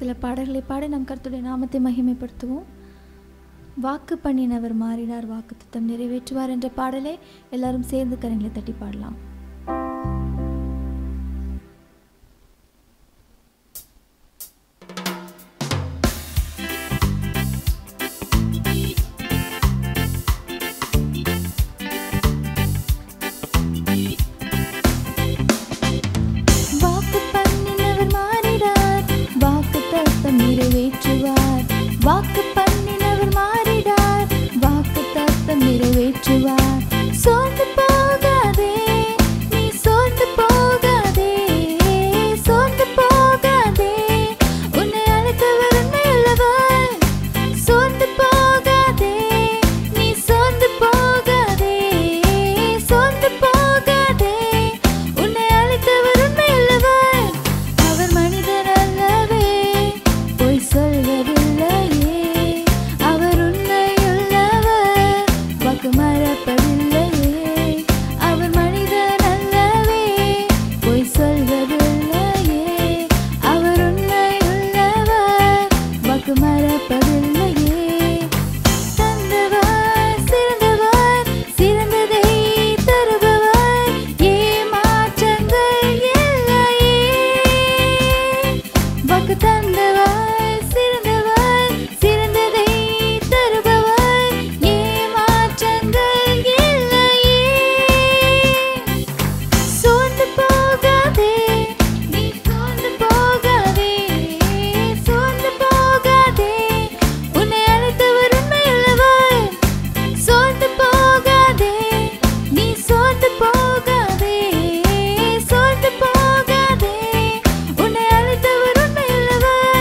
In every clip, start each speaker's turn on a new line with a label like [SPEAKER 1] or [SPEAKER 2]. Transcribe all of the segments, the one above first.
[SPEAKER 1] சில பாடல்களை பாடி நம் கர்த்தருடைய நாமத்தை மகிமைப்படுத்துவோம் வாக்கு பண்ணினவர் மாறினார் வாக்கு திட்டம் நிறைவேற்றுவார் என்ற பாடலை எல்லாரும் சேர்ந்து கரங்களை தட்டி பாடலாம் வாக்கு பண்ணினவர் மாறிடார் வாக்கு தத்தம் நிறைவேற்றுவார் வாக்கு பண்ணினவர் மாறிடார் வாக்கு தத்தம் நிறைவேற்றுவார் சோர்ந்து போகாதே நீ சோர்ந்து போகாதே சோர்ந்து போகாதே உன்னை அழைத்தவர் உண்மையுள்ளவர் சோர்ந்து போகாதே நீ சோர்ந்து போகாதே சோர்ந்து போகாதே உன்னை அழைத்தவர் உண்மையுள்ளவர் அவர் மனிதர் அல்லவே பொய் சொல்வதில்லையே அவர் உண்மையுள்ளவர் வாக்கு மறப்பதில்லையே அவர் மனிதர் அல்லவே பொய் சொல்வதில்லையே அவர் உண்மையுள்ளவர் வாக்கு மறப்பதில்லையே தந்தவர் சிறந்தவர் சிறந்ததை தருபவர் ஏமாற்றங்கள் இல்லையே வாக்கு தந்தவர் சிறந்தவர் சிறந்ததை தருபவர் ஏமாற்றங்கள் இல்லையே சோர்ந்து போகாதே நீ சோர்ந்து போகாதே சோர்ந்து போகாதே உன்னை அழைத்தவர் உண்மையுள்ளவர் சோர்ந்து போகாதே நீ சோர்ந்து போகாதே சோர்ந்து போகாதே உன்னை அழைத்தவர் உண்மையுள்ளவர்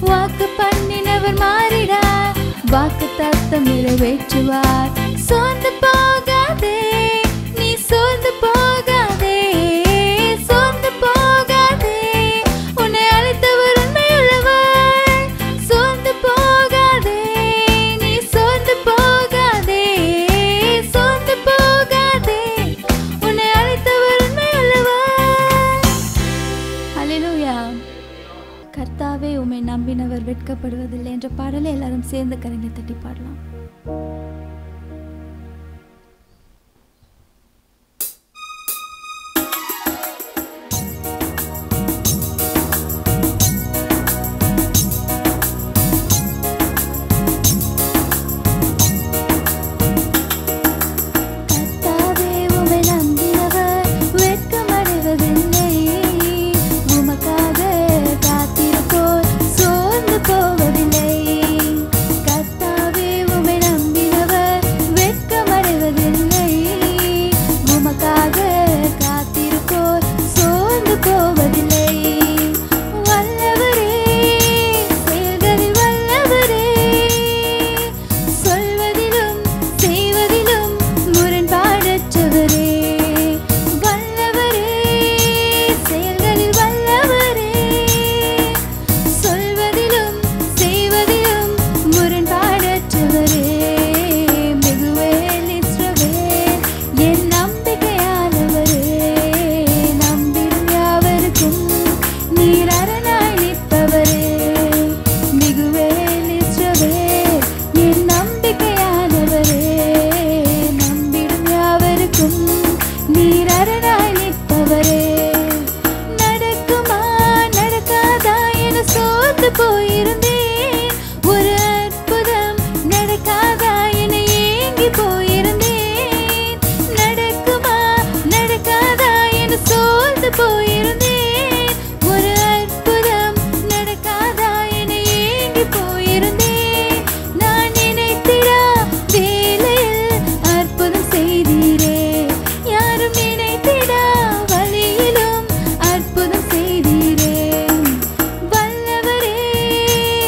[SPEAKER 1] வாக்கு பண்ணினவர் மாறிடார் வாக்கு தத்தம் நிறைவேற்றுவார் சோர்ந்து போகாதே நீ சோர்ந்து போகாதே சோர்ந்து போகாதே உன்னை அழைத்தவர் உண்மையுள்ளவர் சோர்ந்து போகாதே நீ சோர்ந்து போகாதே சோர்ந்து போகாதே உன்னை அழைத்தவர் உண்மையுள்ளவர் ஹalleluya கர்த்தாவே உம்மை நம்பினவர் வெட்கப்படுவதில்லை என்ற பாடலை எல்லாரும் சேர்ந்து கரங்களை தட்டி பாடலாம் கர்த்தாவே உம்மை நம்பினவர் வெட்கமடைவதில்லை உமக்காக காத்திருப்போர் சோர்ந்து போவதில்லை கர்த்தாவே உம்மை நம்பினவர் வெட்கமடைவதில்லை உமக்காக காத்திருப்போர் சோர்ந்து போவதில்லை வல்லவரே செயல்களில் வல்லவரே சொல்வதிலும் செய்வதிலும் முரண்பாடற்றவரே வல்லவரே செயல்களில் வல்லவரே சொல்வதிலும் செய்வதிலும் முரண்பாடற்றவரே மிகுவேல் இஸ்ரவேல் என் நம்பிக்கையானவரே நம்பிடும் யாவருக்கும் நீர் அரணாய் நிற்பவரே மிகுவேல் இஸ்ரவேல் என் நம்பிக்கையானவரே நம்பிடும் யாவருக்கும் நீர் அரணாய் நிற்பவரே நடக்குமா நடக்காதா என சோர்ந்து போயிருந்தேன் ஒரு அற்புதம் நடக்காதா என ஏங்கி போயிருந்தேன் நடக்குமா நடக்காதா என சோர்ந்து போயிருந்தேன் ஒரு அற்புதம் நடக்காதா என ஏங்கி போயிருந்தேன் நான் நினைத்திடா வேலையில் அற்புதம் செய்தீரே யாரும் நினைத்திடா வழியிலும் அற்புதம் செய்தீரே வல்லவரே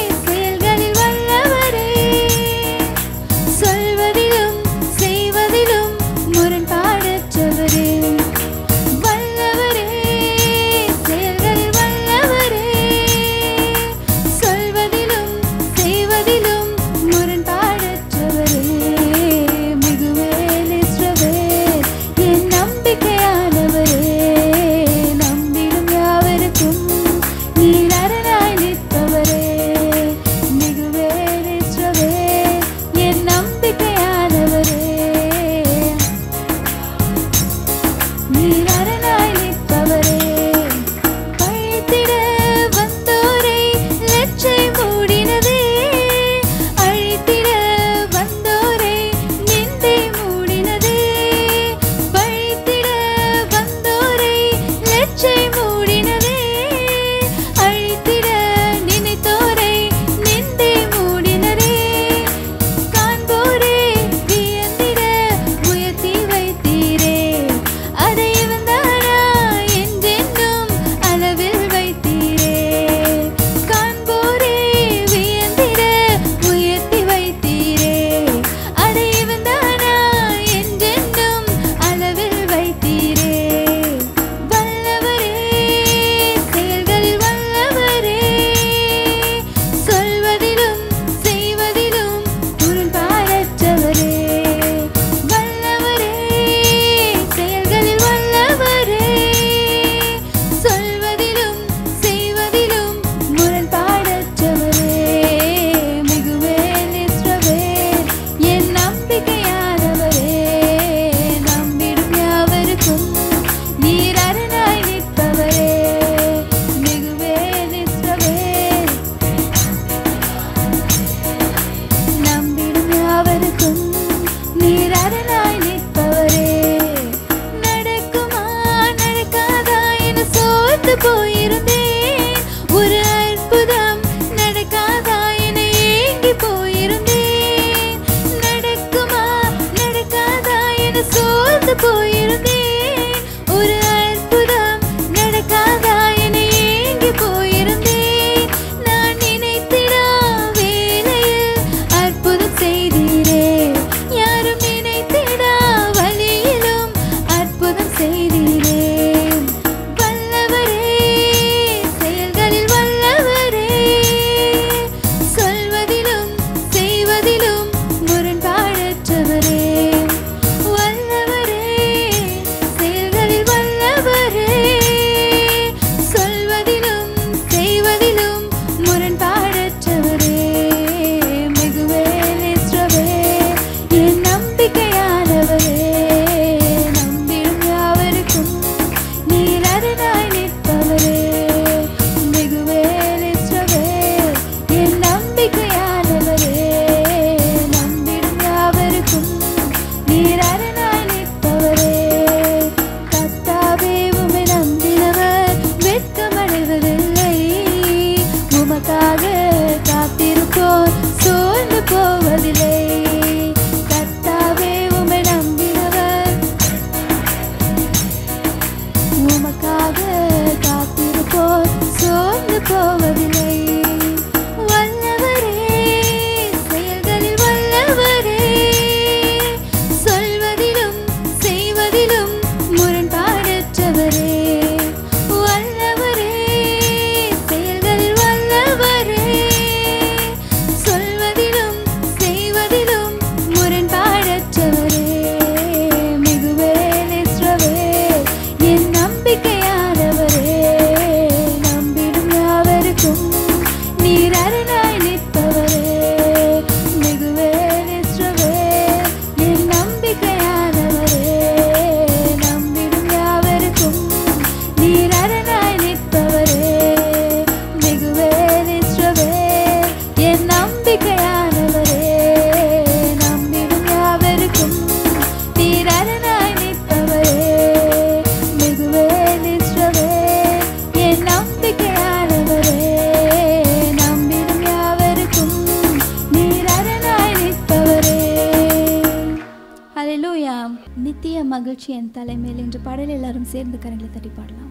[SPEAKER 1] மகிழ்ச்சி என் தலைமையில் என்ற பாடல் எல்லாரும் சேர்ந்து கரங்களை தட்டி பாடலாம்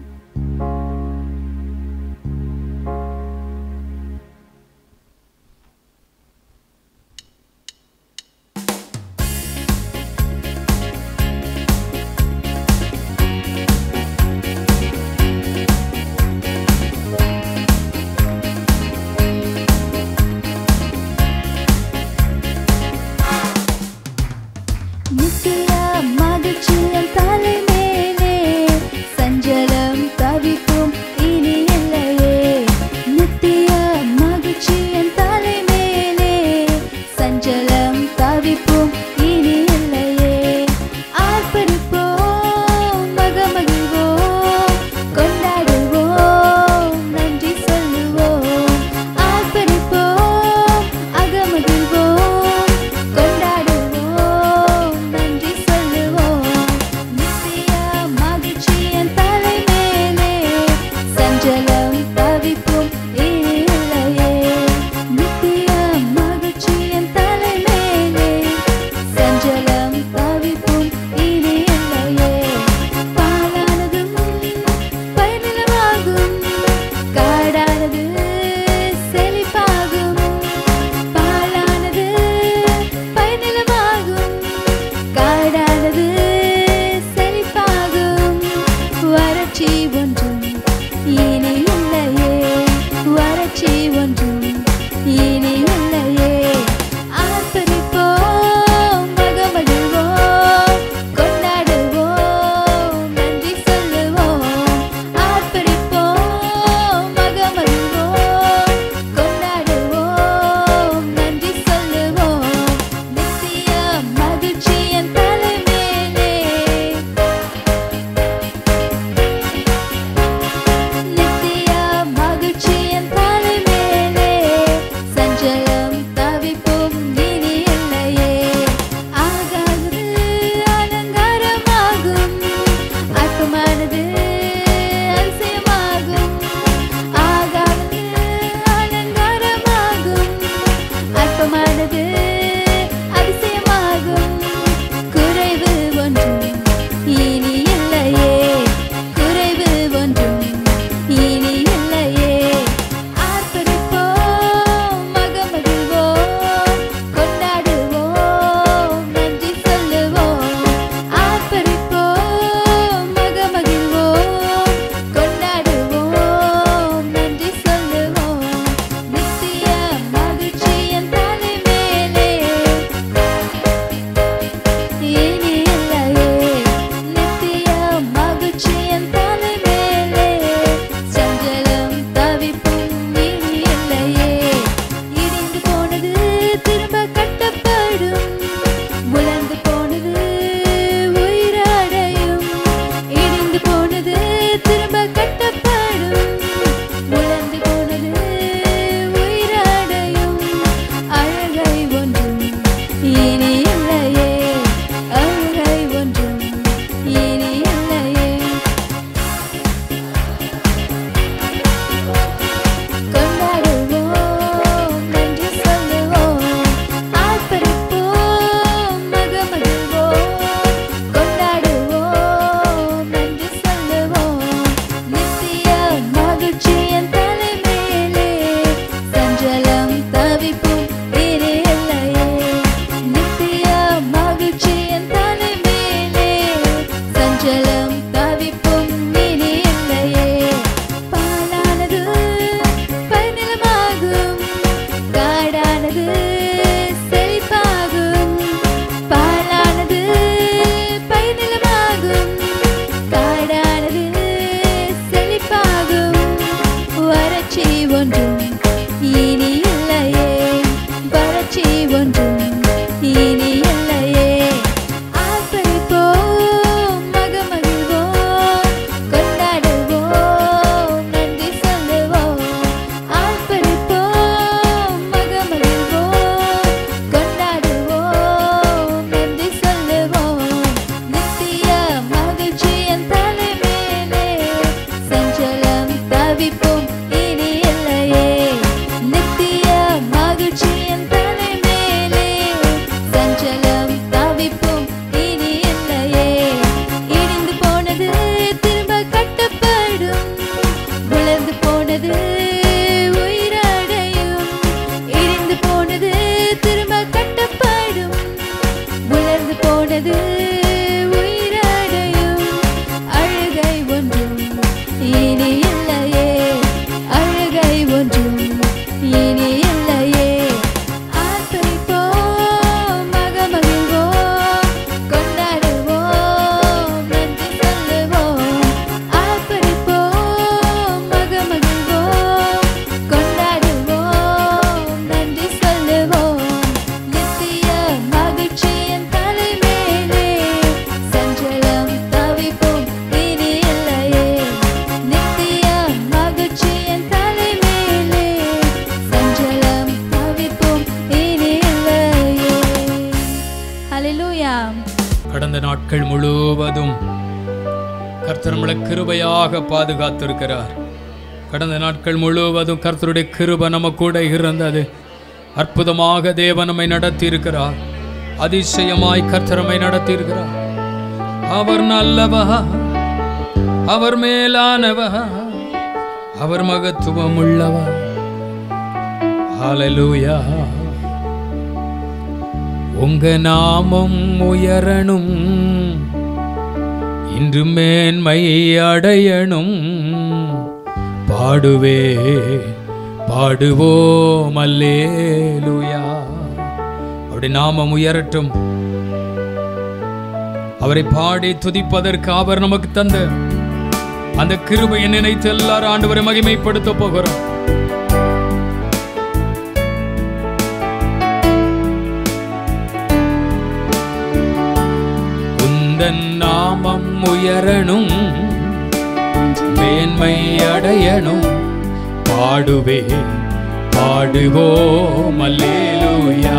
[SPEAKER 1] நித்திய மகிழ்ச்சி என் தலைமேலே சஞ்சலம் தவிக்கும் மனது உயிரடையும் அழுகை ஒன்றும் இனி இல்லையே அழுகை ஒன்றும் இனி இல்லையே ஆர்ப்பரிப்போம் மகமகிழ்வோம் கொண்டாடுவோம் நன்றி சொல்லுவோம் ஆர்ப்பரிப்போம் மகமகிழ்வோம் கொண்டாடுவோம் நன்றி சொல்லுவோம் நித்திய மகிழ்ச்சியின் தலைமேலே சஞ்சலம் தவிப்போம் இனி இல்லையே நித்திய மகிழ்ச்சியின் தலைமேலே சஞ்சலம் தவிப்போம் இனி இல்லையே ஹalleluya
[SPEAKER 2] கடந்த நாட்கள் முழுவதும் கர்த்தர் நம்மளை கிருபையாக பாதுகாத்திருக்கிறார் கடந்த நாட்கள் முழுவதும் கர்த்தருடைய கிருபை நம்ம கூட இருந்தது அற்புதமாக தேவன் நம்மை நடத்தி இருக்கிறார் அதிசயமாய் கர்த்தர் நம்மை நடத்தி இருக்கிறார் அவர் நல்லவா அவர் மேலானவா அவர் மகத்துவம் உள்ளவா ஹalleluya உங்க நாமம் உயரணும் இன்று மேன்மை அடையணும் பாடுவே பாடுவோம் அல்லேலூயா அப்படி நாமம் உயரட்டும் அவரை பாடி துதிப்பதற்கு அவர் நமக்கு தந்த அந்த கிருபையை நினைத்து எல்லாரும் ஆண்டவரை மகிமைப்படுத்த போகிறோம் உந்தன் நாமம் உயரணும் மேன்மை அடையணும் பாடுவே பாடுவோம் அல்லேலூயா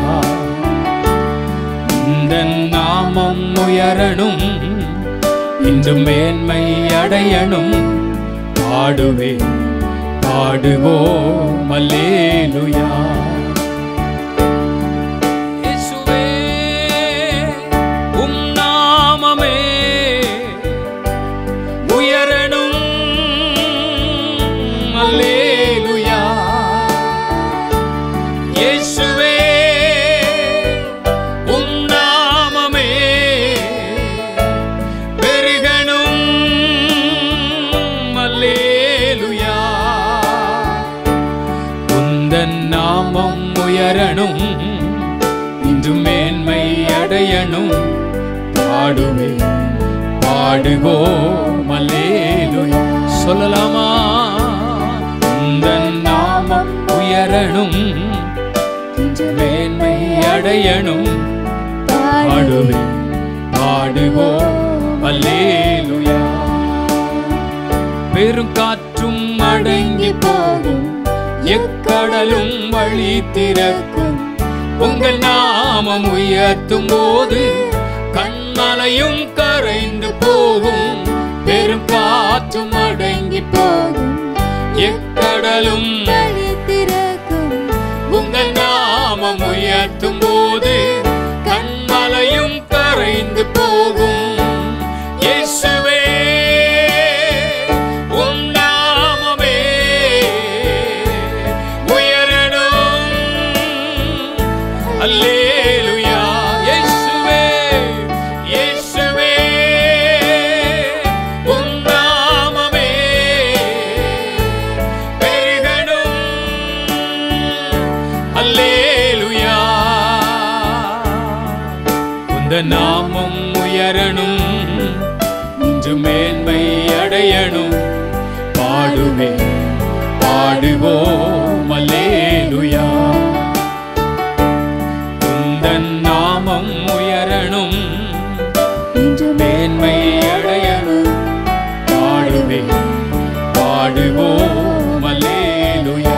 [SPEAKER 2] உந்தன் நாமம் உயரணும் இன்று மேன்மை அடையணும் பாடுவே பாடுவோம் அல்லேலூயா இயேசுவே உம் நாமமே உயரணும் அல்லேலூயா இயேசுவே உம் நாமமே பெருகணும் அல்லேலூயா உந்தன் நாமம் உயரணும் இன்று மேன்மை அடையணும் பாடுவே பாடுவோம் அல்லேலூயா சொல்லலாமா உந்தன் நாமம் உயரணும் மேன்மை அடையணும் பாடுவே பாடுவோம் அல்லேலூயா பெருங்காற்றும் அடங்கி போகும் எக்கடலும் வழி திறக்கும் உங்கள் நாமம் உயர்த்தும் போது கண்மலையும் கரைந்து போகும் பெரும் காற்றும் அடங்கி போகும் எக்கடலும்
[SPEAKER 1] வழி திறக்கும்
[SPEAKER 2] உங்கள் நாமம் உயர்த்தும் போது கண்மலையும் கரைந்து போகும் இயேசுவே உம் நாமமே உயரணும் அல்லேலூயா இயேசுவே இயேசுவே உம் நாமமே பெருகணும் அல்லேலூயா உந்த நாமம் உயரணும் இன்று மேன்மை அடையணும் பாடுவே பாடுவோம் அல்லேலூயா உந்தன் நாமம் உயரணும்
[SPEAKER 1] இன்று
[SPEAKER 2] மேன்மை அடையணும் பாடுவே பாடுவோம் அல்லேலூயா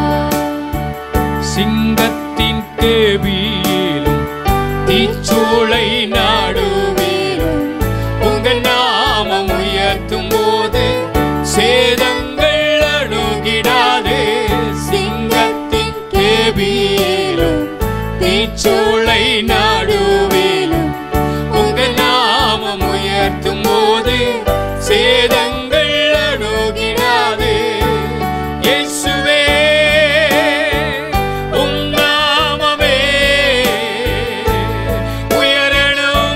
[SPEAKER 2] சிங்கத்தின் கேபியிலும் தீச்சூளை நாடுவீரும் உங்க நாமம் உயர்த்தும் போது சேதங்கள் அணுகிடாது சிங்கத்தின் கேபியிலும் தீச்சூளை நாடுவீரும் உங்க நாமம் உயர்த்தும் போது சேதங்கள் அணுகிடாது இயேசுவே உம் நாமமே உயரணும்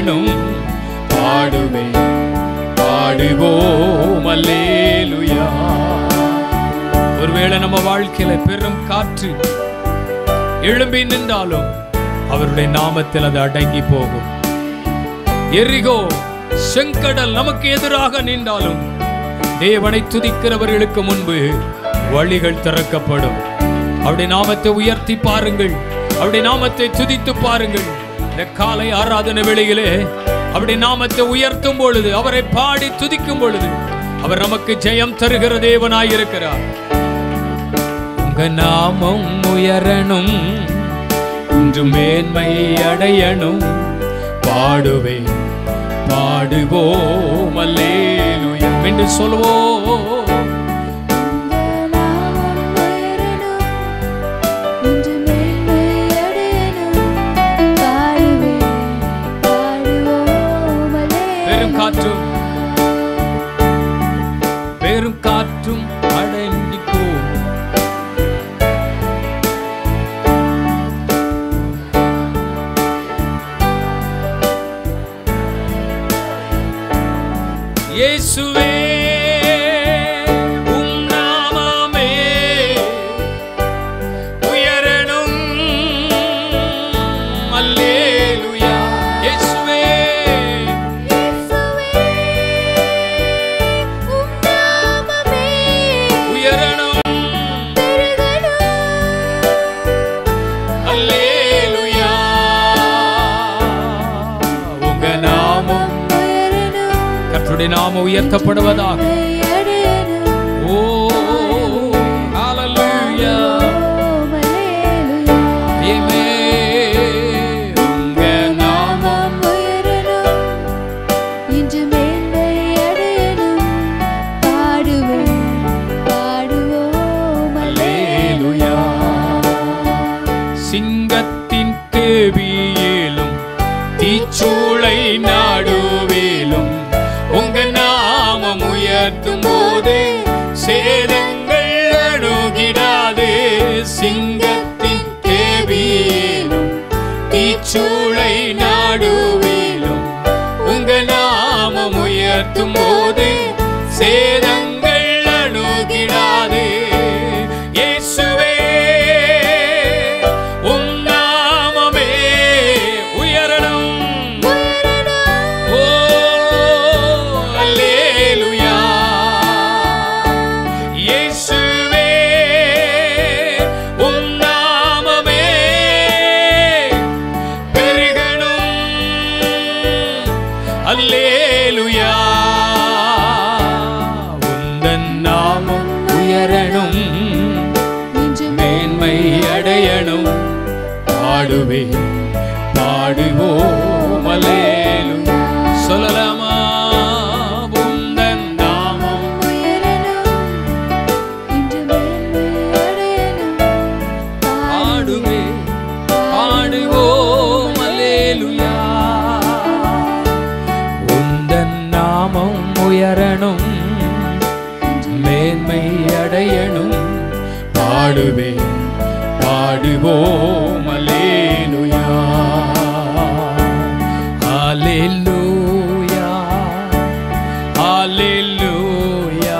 [SPEAKER 2] அடையணும் பாடுவே பாடுவோம் அல்லேலுயா ஒருவேளை நம்ம வாழ்க்கையில பெரும் காற்று எழும்பி நின்றாலும் அவருடைய நாமத்தில் அது அடங்கி போகும் எரிகோ செங்கடல் நமக்கு எதிராக நின்றாலும் தேவனை துதிக்கிறவர்களுக்கு முன்பு வழிகள் திறக்கப்படும் அவருடைய நாமத்தை உயர்த்தி பாருங்கள் அவருடைய நாமத்தை துதித்து பாருங்கள் இந்த காலை ஆராதனை வேளையிலே அவருடைய நாமத்தை உயர்த்தும் பொழுது அவரை பாடி துதிக்கும் பொழுது அவர் நமக்கு ஜெயம் தருகிற தேவனாயிருக்கிறார் உங்க நாமம் உயரணும் இன்று மேன்மை அடையணும் பாடுவே பாடுவோம் அல்லேலூயா என்று சொல்வோம் பெரும் காற்றும் பெரும் காற்றும் அடங்கி போகும் இயேசுவே உம் நாமமே உயரணும் அல்லேலூயா இயேசுவே உயரணும் அல்லேலூயா உங்க நாமம் கர்த்தருடைய நாமம் உயர்த்தப்படுவதாக ஓ ஹalleluya ஆமென் உங்க நாமம்
[SPEAKER 1] இன்று மேன்மை அடையணும் பாடுவேன் பாடுவோம்
[SPEAKER 2] அல்லேலூயா சிங்கத்தின் கேவியிலும் தீச்சூளை நாடுவேலும் உங்க நாமம் உயர்த்தும் போது சேதங்கள் அணுகிடாது சிங்கத்தின் கேவியிலும் தீச்சூளை நாடுவேலும் உங்க நாமம் உயர்த்தும் போது சேதங்கள் அணுகிடாது இயேசுவே உம் நாமமே உயரணும் ஓ அல்லேலூயா இயேசுவே உம் நாமமே பெருகணும் அல்லேலூயா உந்தன் நாமம் உயரணும்
[SPEAKER 1] இன்று
[SPEAKER 2] மேன்மை அடையணும் பாடுவே பாடுவோம் அல்லேலூயா சொல்லலாமா உந்தன் நாமம்
[SPEAKER 1] உயரணும் இன்று மேன்மை அடையணும்
[SPEAKER 2] பாடுவே பாடுவோம் அல்லேலூயா உந்தன் நாமம் உயரணும் மேன்மை அடையணும் பாடுவே பாடுவோம் அல்லேலூயா அல்லேலூயா அல்லேலூயா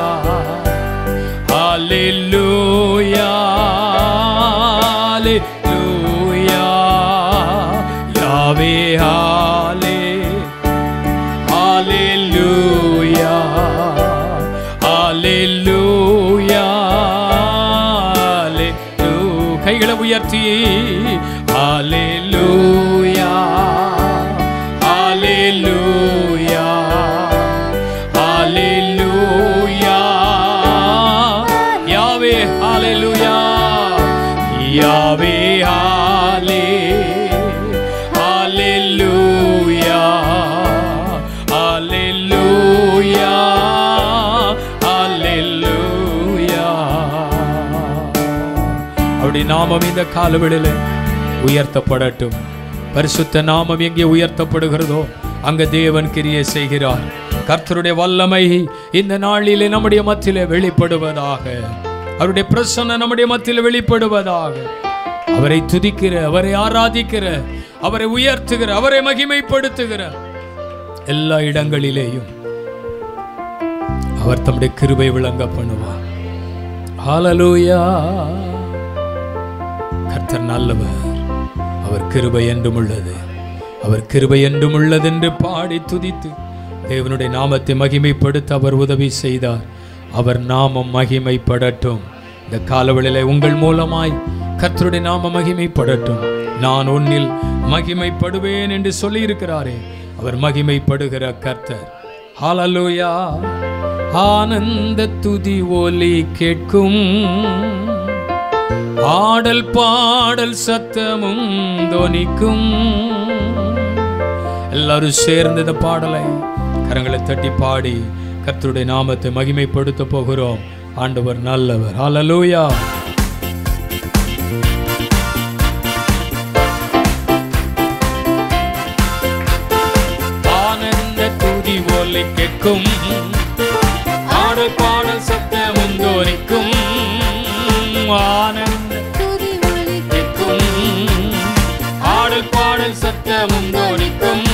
[SPEAKER 2] அல்லேலூயா அல்லேலூயா யாவே ஹாலே ஹalleluya ஹalleluya ஹalleluya கைகளை உயர்த்தி ஹalleluya ஹalleluya ஹalleluya யாவே ஹalleluya யாவே ஹாலே ஹalleluya ஹalleluya ஹalleluya அவருடைய நாமம் இந்த காலவெளியில உயர்த்தப்படட்டும் பரிசுத்த நாமம் எங்கே உயர்த்தப்படுகிறதோ அங்க தேவன் கிரியை செய்கிறார் கர்த்தருடைய வல்லமை இந்த நாளிலே நம்முடைய மத்தியிலே வெளிப்படுவதாக அவருடைய பிரசன்னம் நம்முடைய மத்தியிலே வெளிப்படுவதாக அவரை துதிக்கிற அவரை ஆராதிக்கிற அவரை உயர்த்துகிற அவரை மகிமைப்படுத்துகிற எல்லா இடங்களிலேயும் அவர் தம்முடைய கிருபை விளங்க பண்ணுவார் ஹalleluya கர்த்தர் நல்லவர் அவர் கிருபை என்றும் உள்ளது அவர் கிருபை என்றும் உள்ளது என்று பாடி துதித்து தேவனுடைய நாமத்தை மகிமைப்படுத்த அவர் உதவி செய்தார் அவர் நாமம் மகிமைப்படட்டும் இந்த காலவெளியிலே உங்கள் மூலமாய் கர்த்தருடைய நாம மகிமைப்படட்டும் நான் உன்னில் மகிமைப்படுவேன் என்று சொல்லியிருக்கிறாரே அவர் மகிமைப்படுகிற கர்த்தர் ஹalleluya ஆனந்த துதி ஒலி கேட்கும் ஆடல் பாடல் சத்தமும் தொனிக்கும் எல்லாரும் சேர்ந்து இந்த பாடலை கரங்களை தட்டி பாடி கர்த்தருடைய நாமத்தை மகிமைப்படுத்த போகிறோம் ஆண்டவர் நல்லவர் ஹalleluya ஆனந்த துதி ஒலி கேட்கும் ஆடல் பாடல் சத்தமும் தோனிக்கும் ஆனந்த
[SPEAKER 1] துதி ஒலி
[SPEAKER 2] கேட்கும் ஆடல் பாடல் சத்தமும் தோனிக்கும்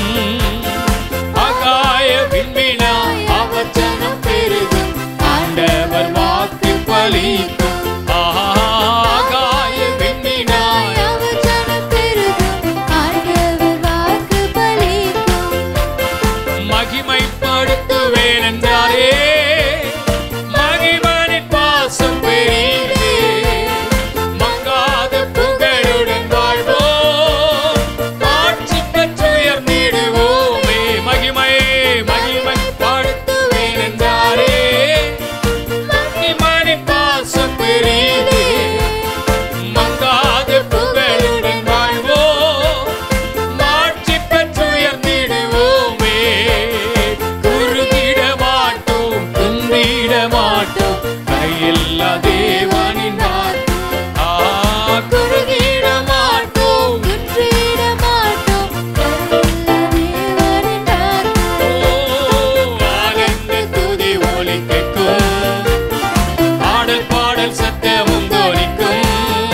[SPEAKER 2] ஆகாய விண்மீனாய் அவர் ஜனம் பெருகும் ஆண்டவர் வாக்கு பலிக்கும் ஆஹா, ஆகாய விண்மீனாய்
[SPEAKER 1] அவர் ஜனம் பெருகும் ஆண்டவர் வாக்கு பலிக்கும்
[SPEAKER 2] மகிமைப்படுத்துவேன் என்றாரே மகிமனின் பாசம் பெரியதே மங்காத புகழுடன் வாழ்வோம் ஆட்சி பெற்றுயர்ந்திடுவோமே மகிமை மகிமைப்படுத்துவேன் என்றாரே மகிமனின் பாசம் பெரியதே மங்காத புகழுடன் வாழ்வோம் மாட்சி பெற்றுயர்ந்திடுவோமே குறுகிட மாட்டோம் குந்திட மாட்டோம் கையில்லா தேவனின் வார்த்தை. ஆ, குறுகிட மாட்டோம்
[SPEAKER 1] குன்றிட மாட்டோம் கருவில்லா தேவனின் வாக்கு.
[SPEAKER 2] ஓ, ஆனந்த துதி ஒலி கேட்கும் ஆடல் பாடல் சத்தமும் தோனிக்கும்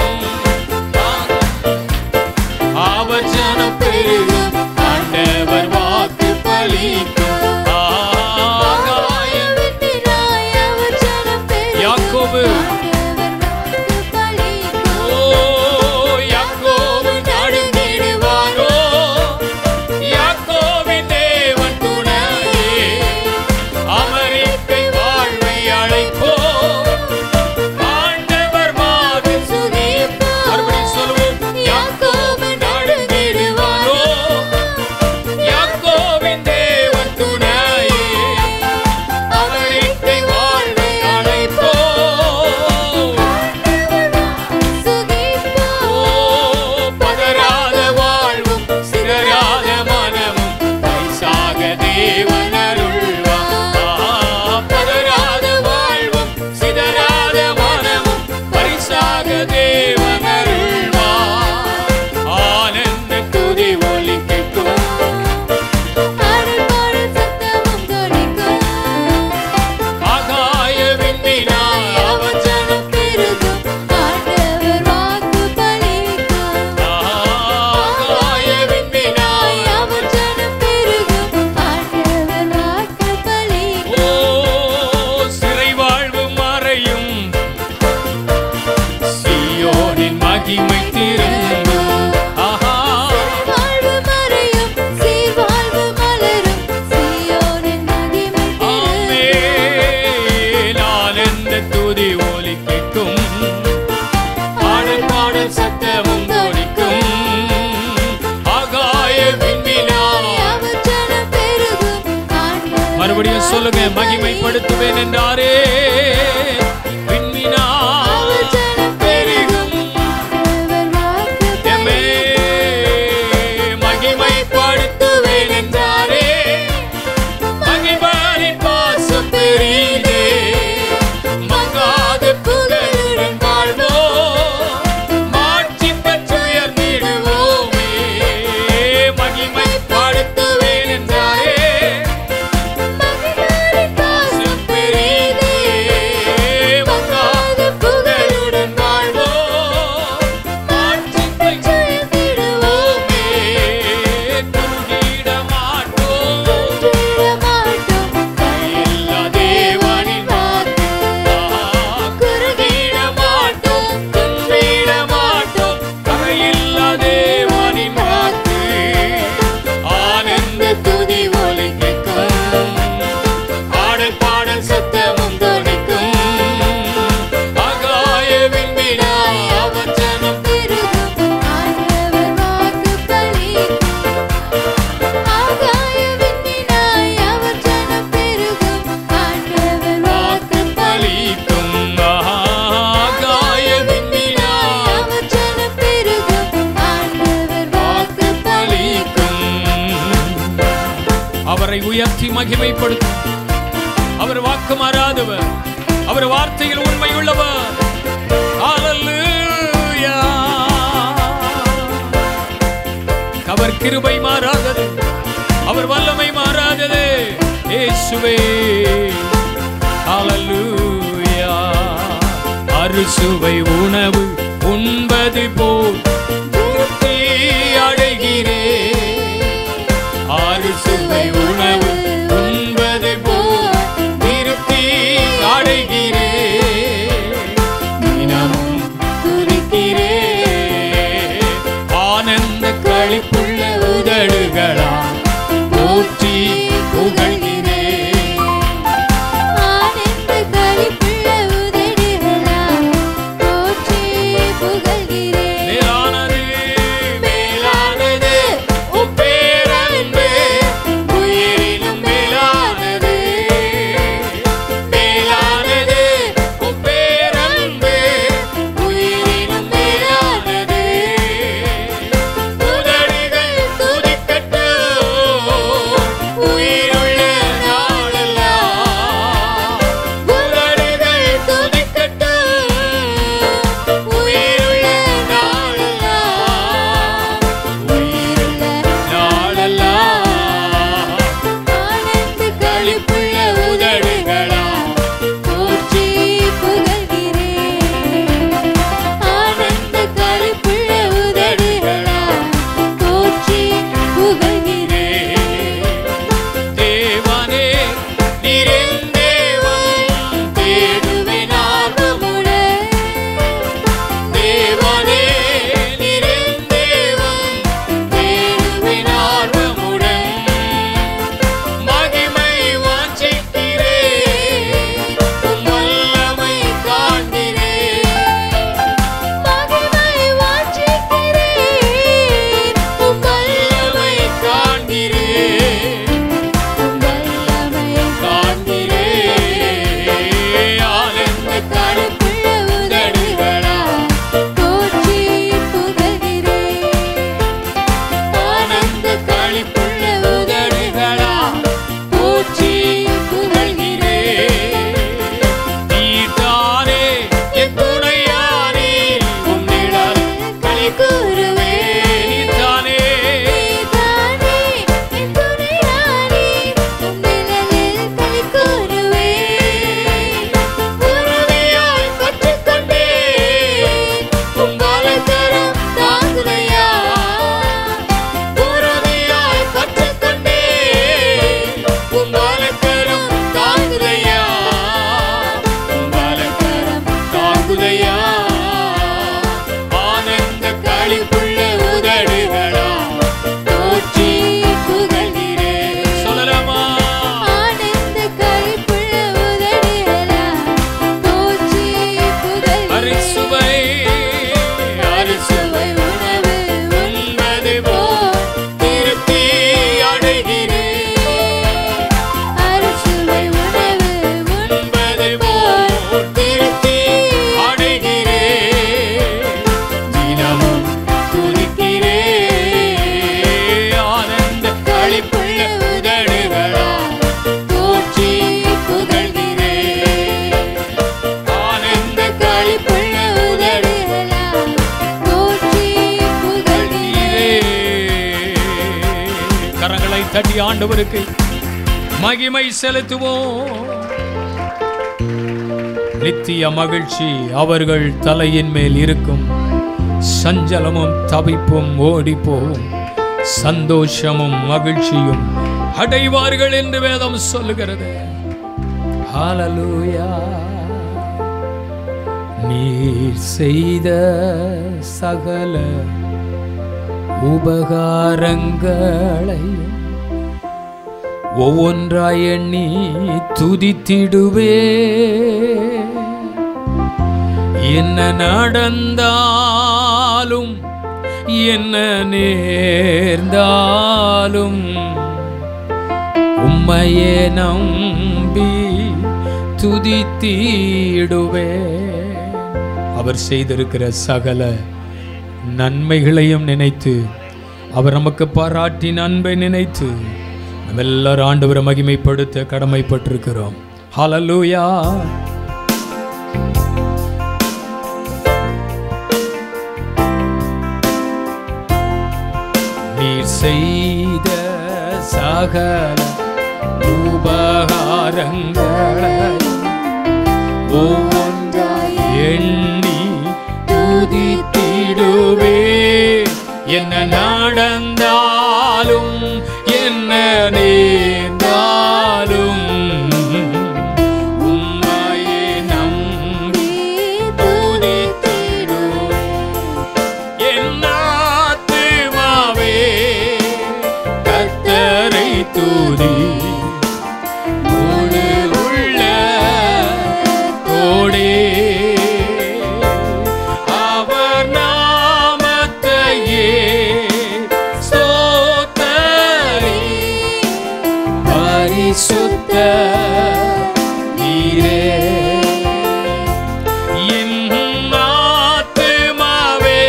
[SPEAKER 2] அவர் ஜனம் பெருகும் ஆண்டவர் வாக்கு பலிக்கும் ஆகாயம்
[SPEAKER 1] விண்ணினாய் அவர் ஜனம் பெருகும்
[SPEAKER 2] யாக்கோபு
[SPEAKER 1] ஆண்டவர் வாக்கு பலிக்கும்
[SPEAKER 2] ஓ யாக்கோபு நடுங்கிடுவாரோ யாக்கோபின் தேவன் துணையே அமெரிக்கை வாழ்வை அழைப்போ ஆண்டவர் மாதிரி சுதிப்போ மறுபடியும் சொல்லுவோம் யாக்கோபு நடுங்கிடுவாரோ யாக்கோபின் தேவன் துணையே அமெரிக்கை வாழ்வை அழைப்போ
[SPEAKER 1] சுகிப்போம்
[SPEAKER 2] ஓ பதறாத வாழ்வும் சிதறாத மனமும் பரிசாக தேவன் அருள்வார். ஆ, பதறாத வாழ்வும் சிதறாத மனமும் பரிசாக தேவன் அருள்வார். ஆனந்த துதி ஒலி கேட்கும்
[SPEAKER 1] ஆடல் பாடல் சத்தமும் தொனிக்கும்
[SPEAKER 2] ஆகாய விண்மீனாய் அவர் ஜனம்
[SPEAKER 1] பெருகும் ஆண்டவர் வாக்கு பலிக்கும்
[SPEAKER 2] ஆகாய விண்மீனாய்
[SPEAKER 1] அவர் ஜனம் பெருகும் ஆண்டவர் வாக்கு பலிக்கும்
[SPEAKER 2] ஓ சிறை வாழ்வு மறையும் சீயோனின் மகிமை திரும்பும் ஆஹா
[SPEAKER 1] வாழ்வு மறையும் சீர் வாழ்வு மலரும் சீயோனின் மகிமை
[SPEAKER 2] ஆமே ஆனந்த துதி ஒலி கேட்கும் பாடல் பாடல் சத்தமும் தோனிக்கும் ஆகாய விண்மீனாய்
[SPEAKER 1] அவர் ஜனம் பெருகும் ஆண்டவர்
[SPEAKER 2] மறுபடியும் சொல்லுங்க மகிமைப்படுத்துவேன் என்றாரே விண்மீனா
[SPEAKER 1] அவர் ஜனம்
[SPEAKER 2] பெருகும்
[SPEAKER 1] ஆண்டவர் வாக்கு
[SPEAKER 2] எம்மே மகிமைப்படுத்துவேன் என்றாரே மகிமாரின் பாசம் பெரியதே மங்காத புகழுடன் வாழ்வோம் மாட்சி பெற்றுயர்ந்திடுவோமே மகிமைப்படுத்துவேன் என்றாரே
[SPEAKER 1] மகிமையின் பாசம் பெரிதே மங்காத
[SPEAKER 2] மகிமைப்படுத்தும் அவர் வாக்கு மாறாதவர் அவர் வார்த்தையில் உண்மை உள்ளவர் அவர் கிருபை மாறாதது அவர் வல்லமை மாறாதது இயேசுவே ஹalleluya அறுசுவை உணவு உண்பது போல் திருப்தி அடைகிறேன் அறுசுவை உணவு உண்பது போல் திருப்தி அடைகிறேன் தினமும் துதிக்கிறேன் ஆனந்த களிப்புள்ள உதடுகளா போற்றி புகழ்கிறேன்
[SPEAKER 1] ஆனந்த களிப்புள்ள உதடுகளால் போற்றி புகழ்கிறேன்.
[SPEAKER 2] மேலானது மேலானது உம் பேரன்பு உயிரினும் மேலானது மேலானது உம் பேரன்பு உயிரினும் மேலானது உதடுகள் துதிக்கட்டும் உயிருள்ள நாளெல்லாம் உதடுகள் துதிக்கட்டும் உயிருள்ள நாளெல்லாம் உயிருள்ள நாளெல்லாம்
[SPEAKER 1] ஆனந்த
[SPEAKER 2] களிப்புள்ள உதடுகளா
[SPEAKER 1] போற்றி புகழ்கிறேன். ஆனந்த களிப்புள்ள உதடுகளால் போற்றி புகழ்கிறேன்.
[SPEAKER 2] தேவனே நீரின் தேவன் தேடுவேன் ஆர்வமுடன் தேவனே நீரின் தேவன் தேடுவேன் ஆர்வமுடன் மகிமை வாஞ்சிக்கிறேன் உம் வல்லமை காண்கிறேன்
[SPEAKER 1] மகிமை வாஞ்சிக்கிறேன். உம்
[SPEAKER 2] வல்லமை காண்கிறேன்
[SPEAKER 1] உம் வல்லமை
[SPEAKER 2] காண்கிறேன் ஆனந்த
[SPEAKER 1] களிப்புள்ள உதடுகளால் போற்றி புகழ்கிறேன்.
[SPEAKER 2] ஆனந்த களிப்புள்ள உதடுகளா போற்றி புகழ்கிறேன் நீதானே என் துணையானே உம் நிழல் களி கூறுவேன் நீதானே
[SPEAKER 1] நீதானே என் துணையானே, உம் நிழலில் களி கூறுவேன்.
[SPEAKER 2] உறுதியாய் கற்றுக்கொண்டேன் உம் வலக்கரம் தாங்குதையா உறுதியாய் கற்றுக்கொண்டேன் உம் வலக்கரம் தாங்குதையா உம் வலக்கரம் தாங்குதையா ஆனந்த களிப்புள்ள உதடுகளா போற்றி புகழ்கிறேன் சொல்லலாமா
[SPEAKER 1] ஆனந்த களிப்புள்ள உதடுகளால் போற்றி புகழ்கிறேன்.
[SPEAKER 2] அரிசுவை அரிசுவை உணவு உண்பது போல் திருப்தி அடைகிறேன்
[SPEAKER 1] அறுசுவை உணவு
[SPEAKER 2] உண்பது போல் திருப்தி அடைகிறேன் தினமும் துதிக்கிறேன் ஆனந்த களிப்புள்ள உதடுகளா போற்றி புகழ்கிறேன் ஆனந்த களிப்புள்ள உதடுகளா
[SPEAKER 1] போற்றி புகழ்கிறேன்.
[SPEAKER 2] கரங்களை தட்டி ஆண்டவருக்கு மகிமை செலுத்துவோம் நித்திய மகிழ்ச்சி அவர்கள் தலையின் மேல் இருக்கும் சஞ்சலமும் தவிப்பும் ஓடி போகும் சந்தோஷமும் மகிழ்ச்சியும் அடைவார்கள் என்று வேதம் சொல்லுகிறது ஹalleluya நீர் செய்த சகல உபகாரங்களை ஒவ்வொன்றாய் எண்ணி துதித்திடுவே என்ன நடந்தாலும் என்ன நேர்ந்தாலும் உம்மையே நம்பி துதித்திடுவே அவர் செய்திருக்கிற சகல நன்மைகளையும் நினைத்து அவர் நமக்கு பாராட்டின அன்பை நினைத்து நம்ம எல்லாரும் ஆண்டவரை மகிமைப்படுத்த கடமைப்பட்டிருக்கிறோம் ஹalleluya நீர் செய்த சகல உபகாரங்களை ஒவ்வொன்றாய் எண்ணி துதித்திடுவே என்ன நடந்தாலும் என்ன நேர்ந்தாலும் உம்மையே நம்பி துதித்திடுவே என் ஆத்துமாவே கர்த்தரை துதி முழு உள்ளத்தோடே அவர் நாமத்தையே ஸ்தோத்தரி பரிசுத்த நீரே என் ஆத்துமாவே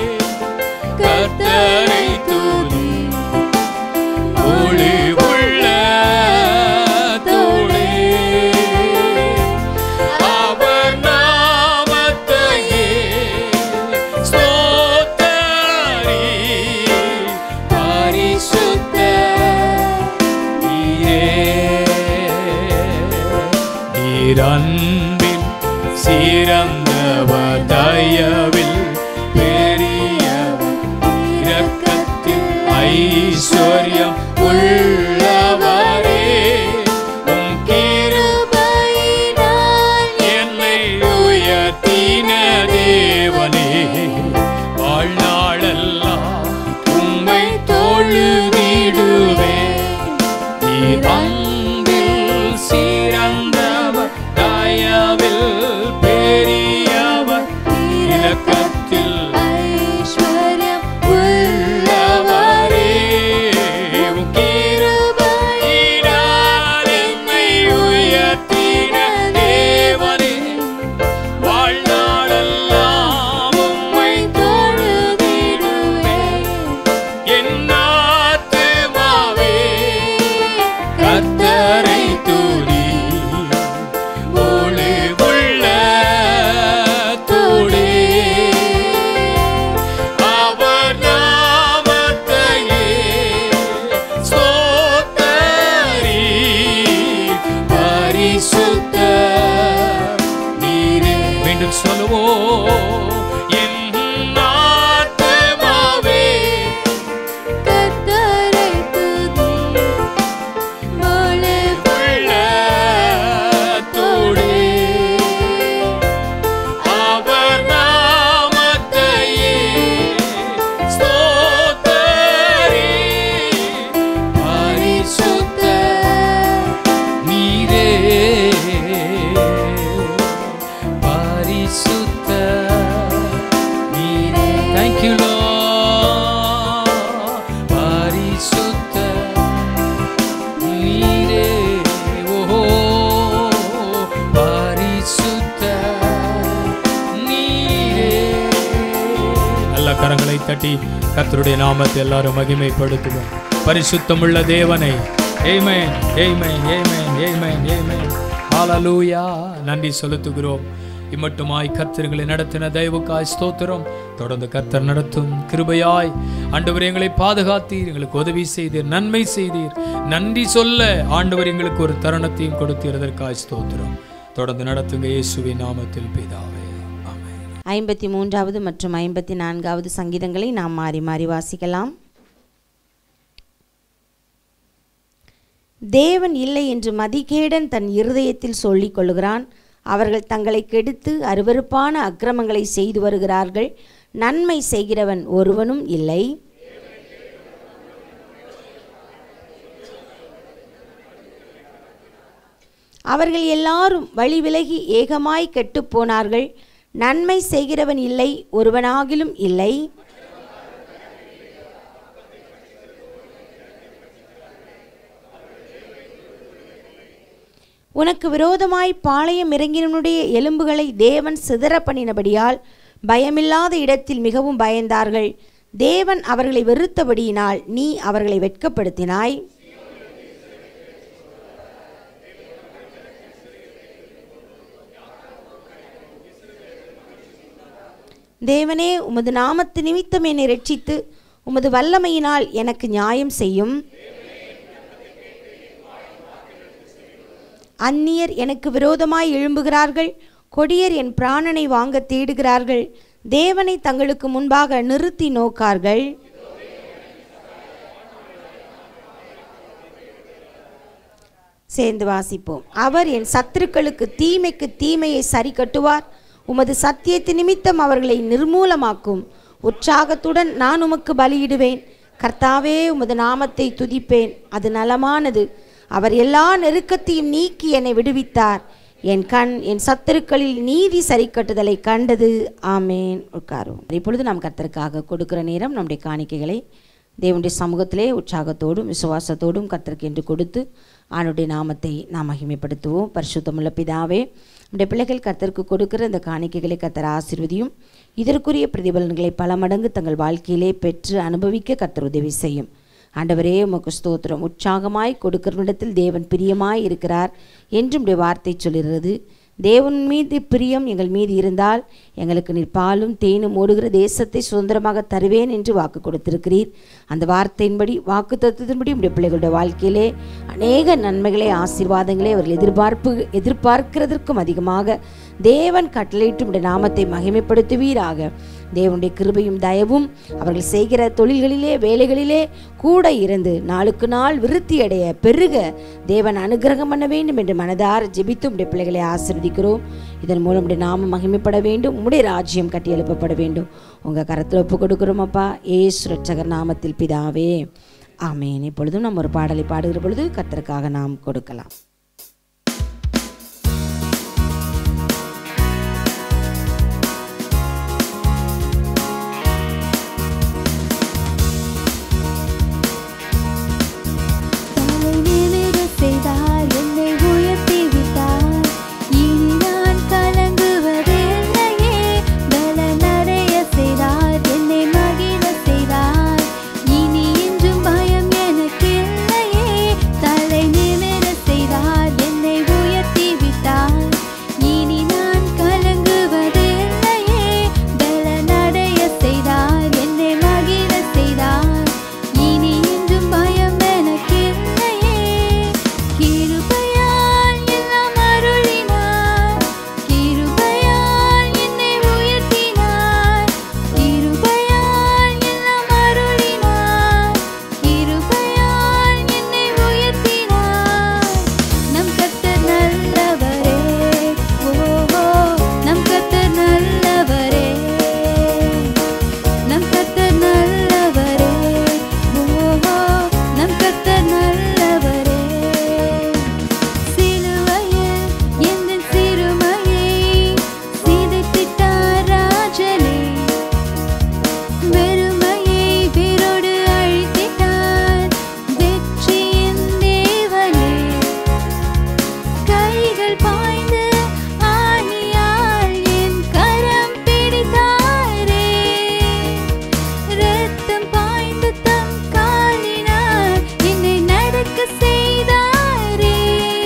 [SPEAKER 2] கர்த்தரை துதி ஒளி உள்ளத்தோடே அவர் நாமத்தையே ஸ்தோத்தரி பரிசுத்த நீர் அன்பில் சிறந்தவர் தயவில் பெரியவர் இரக்கத்தில் ஐஸ்வர்யம் உள்ளவரே உம் கிருபையினால் என்னை உயர்த்தின தேவனே வாழ்நாளெல்லாம் உம்மை தொழுதிடுவே நீர் அன்பில் சிறந்தவர் தயவில் பெரியவர் இரக்கத்தில்
[SPEAKER 1] ஐஸ்வர்யம்
[SPEAKER 2] உள்ளவரே உம் கிருபையினால் என்னை உயர்த்தின தேவனே வாழ்நாளெல்லாம் உம்மை தொழுதிடுவே என் ஆத்துமாவே கர்த்தரை துதி ஒளி உள்ளத்தோடே அவர் நாமத்தையே ஸ்தோத்தரி பரிசுத்த நீரே மீண்டும் சொல்லுவோம் என் ஆத்துமாவே
[SPEAKER 1] கர்த்தரை துதி முழு
[SPEAKER 2] உள்ளத்தோடே அவர் நாமத்தையே ஸ்தோத்தரி பரிசுத்த நீரே பரிசுத்த நீரே Thank you Lord பரிசுத்த நீரே ஓ பரிசுத்த நீரே நல்ல கரங்களை தட்டி கர்த்தருடைய நாமத்தை எல்லாரும் மகிமைப்படுத்துவோம் பரிசுத்தமுள்ள தேவனை ஏமேன் ஏமேன் ஏமேன் ஏமேன் ஏமேன் ஹalleluya நன்றி செலுத்துகிறோம் இம்மட்டுமாய் கர்த்தர்களை நடத்தின தெய்வக்காய் ஸ்தோத்திரம் தொடர்ந்து கர்த்தர் நடத்தும் கிருபையாய் ஆண்டவர் எங்களை பாதுகாத்தீர் எங்களுக்கு உதவி செய்தீர் நன்மை செய்தீர் நன்றி சொல்ல ஆண்டவர் எங்களுக்கு ஒரு தருணத்தையும் கொடுத்தீரதற்காய் ஸ்தோத்திரம் தொடர்ந்து நடத்துங்க இயேசுவின் நாமத்தில் பிதாவே ஆமென்
[SPEAKER 3] ஐம்பத்தி மூன்றாவது மற்றும் ஐம்பத்தி நான்காவது சங்கீதங்களை நாம் மாறி மாறி வாசிக்கலாம் தேவன் இல்லை என்று மதிகேடன் தன் இருதயத்தில் சொல்லிக் கொள்கிறான் அவர்கள் தங்களை கெடுத்து அருவருப்பான அக்கிரமங்களை செய்து வருகிறார்கள் நன்மை செய்கிறவன் ஒருவனும் இல்லை அவர்கள் எல்லாரும் வழி விலகி ஏகமாய் கெட்டுப் போனார்கள் நன்மை செய்கிறவன் இல்லை ஒருவனாகிலும் இல்லை உனக்கு விரோதமாய் பாளையம் இறங்கினனுடைய எலும்புகளை தேவன் சிதற பண்ணினபடியால் பயமில்லாத இடத்தில் மிகவும் பயந்தார்கள் தேவன் அவர்களை வெறுத்தபடியினால் நீ அவர்களை வெட்கப்படுத்தினாய் தேவனே உமது நாமத்து நிமித்தம் என்னை ரட்சித்து உமது வல்லமையினால் எனக்கு நியாயம் செய்யும் அந்நியர் எனக்கு விரோதமாய் எழும்புகிறார்கள் கொடியர் என் பிராணனை வாங்க தேடுகிறார்கள் தேவனை தங்களுக்கு முன்பாக நிறுத்தி நோக்கார்கள் சேர்ந்து வாசிப்போம் அவர் என் சத்துருக்களுக்கு தீமைக்கு தீமையை சரி கட்டுவார் உமது சத்தியத்து நிமித்தம் அவர்களை நிர்மூலமாக்கும் உற்சாகத்துடன் நான் உமக்கு பலியிடுவேன் கர்த்தாவே உமது நாமத்தை துதிப்பேன் அது நலமானது அவர் எல்லா நெருக்கத்தையும் நீக்கி என்னை விடுவித்தார் என் கண் என் சத்துருக்களில் நீதி சரி கட்டுதலை கண்டது ஆமேன் உட்காரும் இப்பொழுது நாம் கர்த்தருக்காக கொடுக்கிற நேரம் நம்முடைய காணிக்கைகளை தேவனுடைய சமூகத்திலே உற்சாகத்தோடும் விசுவாசத்தோடும் கர்த்தருக்கு என்று கொடுத்து ஆணுடைய நாமத்தை நாம் மகிமைப்படுத்துவோம் பரிசுத்தமுள்ள பிதாவே நம்முடைய பிள்ளைகள் கர்த்தருக்கு கொடுக்கிற இந்த காணிக்கைகளை கர்த்தர் ஆசீர்வதியும் இதற்குரிய பிரதிபலன்களை பல மடங்கு தங்கள் வாழ்க்கையிலே பெற்று அனுபவிக்க கர்த்தர் உதவி செய்யும் ஆண்டவரே உமக்கு ஸ்தோத்திரம் உற்சாகமாய் கொடுக்கிறவனிடத்தில் தேவன் பிரியமாய் இருக்கிறார் என்று உடைய வார்த்தை சொல்கிறது தேவன் மீது பிரியம் எங்கள் மீது இருந்தால் எங்களுக்கு நீர் பாலும் தேனும் ஓடுகிற தேசத்தை சுதந்திரமாக தருவேன் என்று வாக்கு கொடுத்திருக்கிறீர் அந்த வார்த்தையின்படி வாக்கு தத்துவத்தின்படி உடைய பிள்ளைகளுடைய வாழ்க்கையிலே அநேக நன்மைகளை ஆசீர்வாதங்களை அவர்கள் எதிர்பார்ப்பு எதிர்பார்க்கிறதற்கும் அதிகமாக தேவன் கட்டளையிட்டு உடைய நாமத்தை மகிமைப்படுத்துவீராக தேவனுடைய கிருபையும் தயவும் அவர்கள் செய்கிற தொழில்களிலே வேலைகளிலே கூட இருந்து நாளுக்கு நாள் விருத்தி அடைய பெருக தேவன் அனுகிரகம் பண்ண வேண்டும் என்று மனதார ஜெபித்து உடைய பிள்ளைகளை ஆசிர்வதிக்கிறோம் இதன் மூலம் உடைய நாமம் மகிமைப்பட வேண்டும் உடைய ராஜ்யம் கட்டி எழுப்பப்பட வேண்டும் உங்கள் கரத்தில் ஒப்பு கொடுக்கிறோம் அப்பா ஏசு ரட்சகர் நாமத்தில் பிதாவே ஆமேன் இப்பொழுதும் நம்ம ஒரு பாடலை பாடுகிற பொழுது கர்த்தருக்காக நாம் கொடுக்கலாம்
[SPEAKER 1] தலை நிமிர செய்தார் என்னை உயர்த்தி விட்டார் இனி நான் கலங்குவதில்லையே பலனடைய செய்தார் என்னை மகிழ செய்தார் இனி இன்றும் பயம் எனக்கில்லையே தலை நிமிர செய்தார் என்னை உயர்த்தி விட்டார் இனி நான் கலங்குவதில்லையே பலனடைய செய்தார் என்னை மகிழ செய்தார் இனி இன்றும் பயம் எனக்கில்லையே கிருபையால் எல்லாம் அருளினார் கிருபையால் என்னை உயர்த்தினார் கிருபையால் எல்லாம் அருளினார் கிருபையால் என்னை உயர்த்தினார் நம் கர்த்தர் நல்லவரே ஓஹோ நம் கர்த்தர் நல்லவரே நம் கர்த்தர் நல்லவரே ஓஹோ நம் கர்த்தர் நல்லவரே சிலுவையில் எந்தன் சிறுமையை சிதைத்திட்டார் ராஜனே வெறுமையை வேரோடு அழித்திட்டார் வெற்றியின் தேவனே கைகள் பாய்ந்து ஆணியால் என் கரம் பிடித்தாரே ரத்தம் பாய்ந்து தம் காலினார் என்னை நடக்க செய்தாரே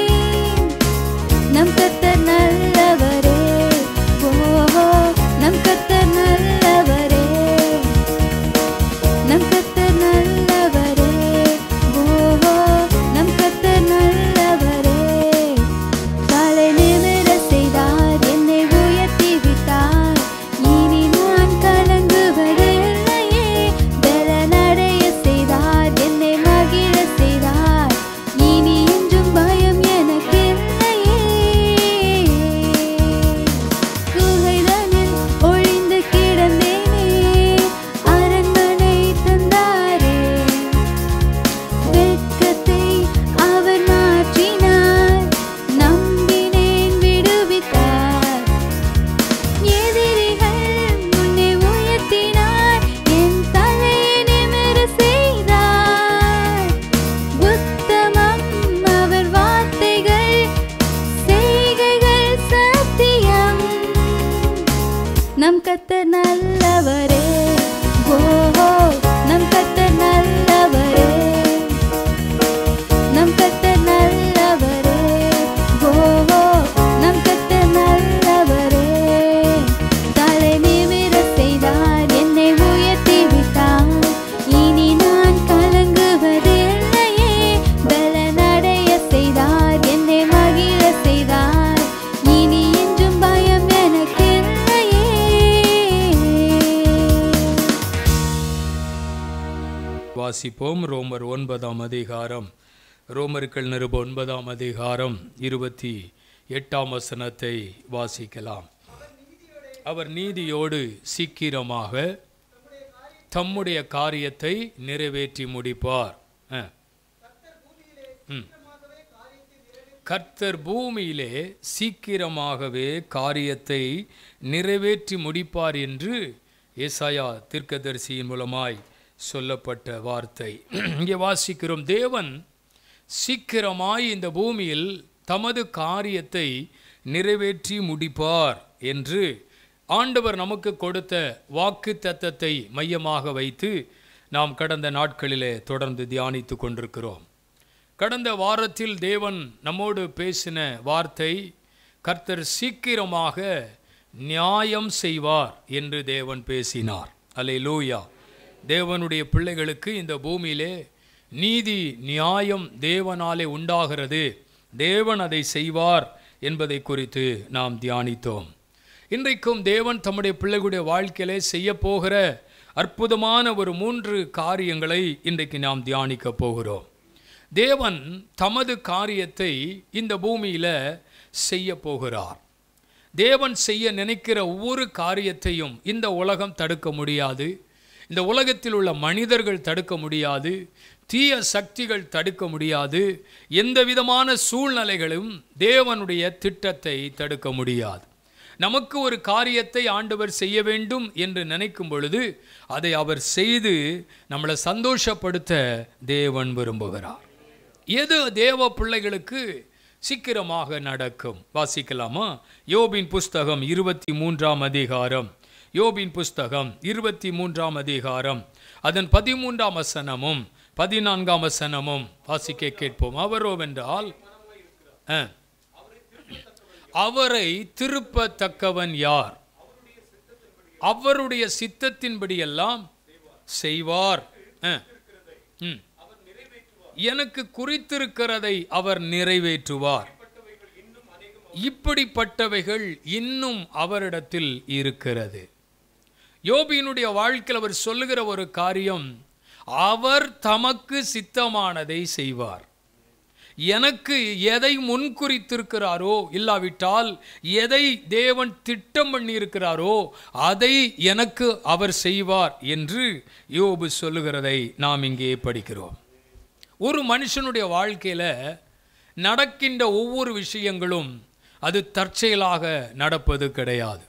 [SPEAKER 1] நம் கர்த்தர் நல்லவரே ஓஹோ நம் கர்த்தர் நல்லவரே நம் கர்த்தர் நல்லவரே ஓஹோ நம் கர்த்தர் நல்லவரே தலை நிமிர செய்தார் என்னை உயர்த்தி விட்டார் இனி நான் கலங்குவதில்லையே பலனடைய செய்தார் என்னை மகிழ செய்தார் இனி என்றும் பயம் எனக்கில்லையே குகைதனில் ஒளிந்து கிடந்தேனே அரண்மனை தந்தாரே வெட்கத்தை அவர் மாற்றினார் நம்பினேன் விடுவித்தார் எதிரிகள் முன்னே உயர்த்தினார் என் தலையை நிமிர செய்தார் உத்தமம் அவர் வார்த்தைகள் செய்கைகள் சத்தியம் நம் கர்த்தர் நல்லவரே ஓஹோ நம் கர்த்தர் நல்லவரே நம் கர்த்தர் நல்லவரே ஓஹோ நம் கர்த்தர் நல்லவரே தலை நிமிர
[SPEAKER 2] வாசிப்போம் ரோமர் ஒன்பதாம் அதிகாரம் ரோமர்கள் நிருப ஒன்பதாம் அதிகாரம் இருபத்தி எட்டாம் வசனத்தை வாசிக்கலாம் அவர் நீதியோடு சீக்கிரமாக தம்முடைய காரியத்தை நிறைவேற்றி முடிப்பார் ஆ. ம். கர்த்தர் பூமியிலே சீக்கிரமாகவே காரியத்தை நிறைவேற்றி முடிப்பார் என்று ஏசாயா தீர்க்கதரிசியின் மூலமாய் சொல்லப்பட்ட வார்த்தை இங்கே வாசிக்கிறோம் தேவன் சீக்கிரமாய் இந்த பூமியில் தமது காரியத்தை நிறைவேற்றி முடிப்பார் என்று ஆண்டவர் நமக்கு கொடுத்த வாக்கு தத்தத்தை மையமாக வைத்து நாம் கடந்த நாட்களிலே தொடர்ந்து தியானித்து கொண்டிருக்கிறோம் கடந்த வாரத்தில் தேவன் நம்மோடு பேசின வார்த்தை கர்த்தர் சீக்கிரமாக நியாயம் செய்வார் என்று தேவன் பேசினார் அல்லேலூயா தேவனுடைய பிள்ளைகளுக்கு இந்த பூமியிலே நீதி நியாயம் தேவனாலே உண்டாகிறது தேவன் அதை செய்வார் என்பதை குறித்து நாம் தியானித்தோம் இன்றைக்கும் தேவன் தம்முடைய பிள்ளைகளுடைய வாழ்க்கையிலே செய்ய போகிற அற்புதமான ஒரு மூன்று காரியங்களை இன்றைக்கு நாம் தியானிக்க போகிறோம் தேவன் தமது காரியத்தை இந்த பூமியில் செய்ய போகிறார் தேவன் செய்ய நினைக்கிற ஒவ்வொரு காரியத்தையும் இந்த உலகம் தடுக்க முடியாது இந்த உலகத்தில் உள்ள மனிதர்கள் தடுக்க முடியாது தீய சக்திகள் தடுக்க முடியாது எந்த விதமான சூழ்நிலைகளும் தேவனுடைய திட்டத்தை தடுக்க முடியாது நமக்கு ஒரு காரியத்தை ஆண்டவர் செய்ய வேண்டும் என்று நினைக்கும் பொழுது அதை அவர் செய்து நம்மளை சந்தோஷப்படுத்த தேவன் விரும்புகிறார் எது தேவ பிள்ளைகளுக்கு சீக்கிரமாக நடக்கும் வாசிக்கலாமா யோபின் புஸ்தகம் இருபத்தி மூன்றாம் அதிகாரம் யோபின் புஸ்தகம் இருபத்தி மூன்றாம் அதிகாரம் அதன் பதிமூன்றாம் வசனமும் பதினான்காம் வசனமும் வாசிக்க கேட்போம் அவரோ வென்றால் ஆ. அவரை திருப்பத்தக்கவன் யார் அவருடைய சித்தத்தின்படியெல்லாம் செய்வார் ஆ. ம். எனக்கு குறித்திருக்கிறதை அவர் நிறைவேற்றுவார் இப்படிப்பட்டவைகள் இன்னும் அவரிடத்தில் இருக்கிறது யோபியினுடைய வாழ்க்கையில் அவர் சொல்லுகிற ஒரு காரியம் அவர் தமக்கு சித்தமானதை செய்வார் எனக்கு எதை முன்குறித்திருக்கிறாரோ இல்லாவிட்டால் எதை தேவன் திட்டம் பண்ணியிருக்கிறாரோ அதை எனக்கு அவர் செய்வார் என்று யோபு சொல்லுகிறதை நாம் இங்கே படிக்கிறோம் ஒரு மனுஷனுடைய வாழ்க்கையில் நடக்கின்ற ஒவ்வொரு விஷயங்களும் அது தற்செயலாக நடப்பது கிடையாது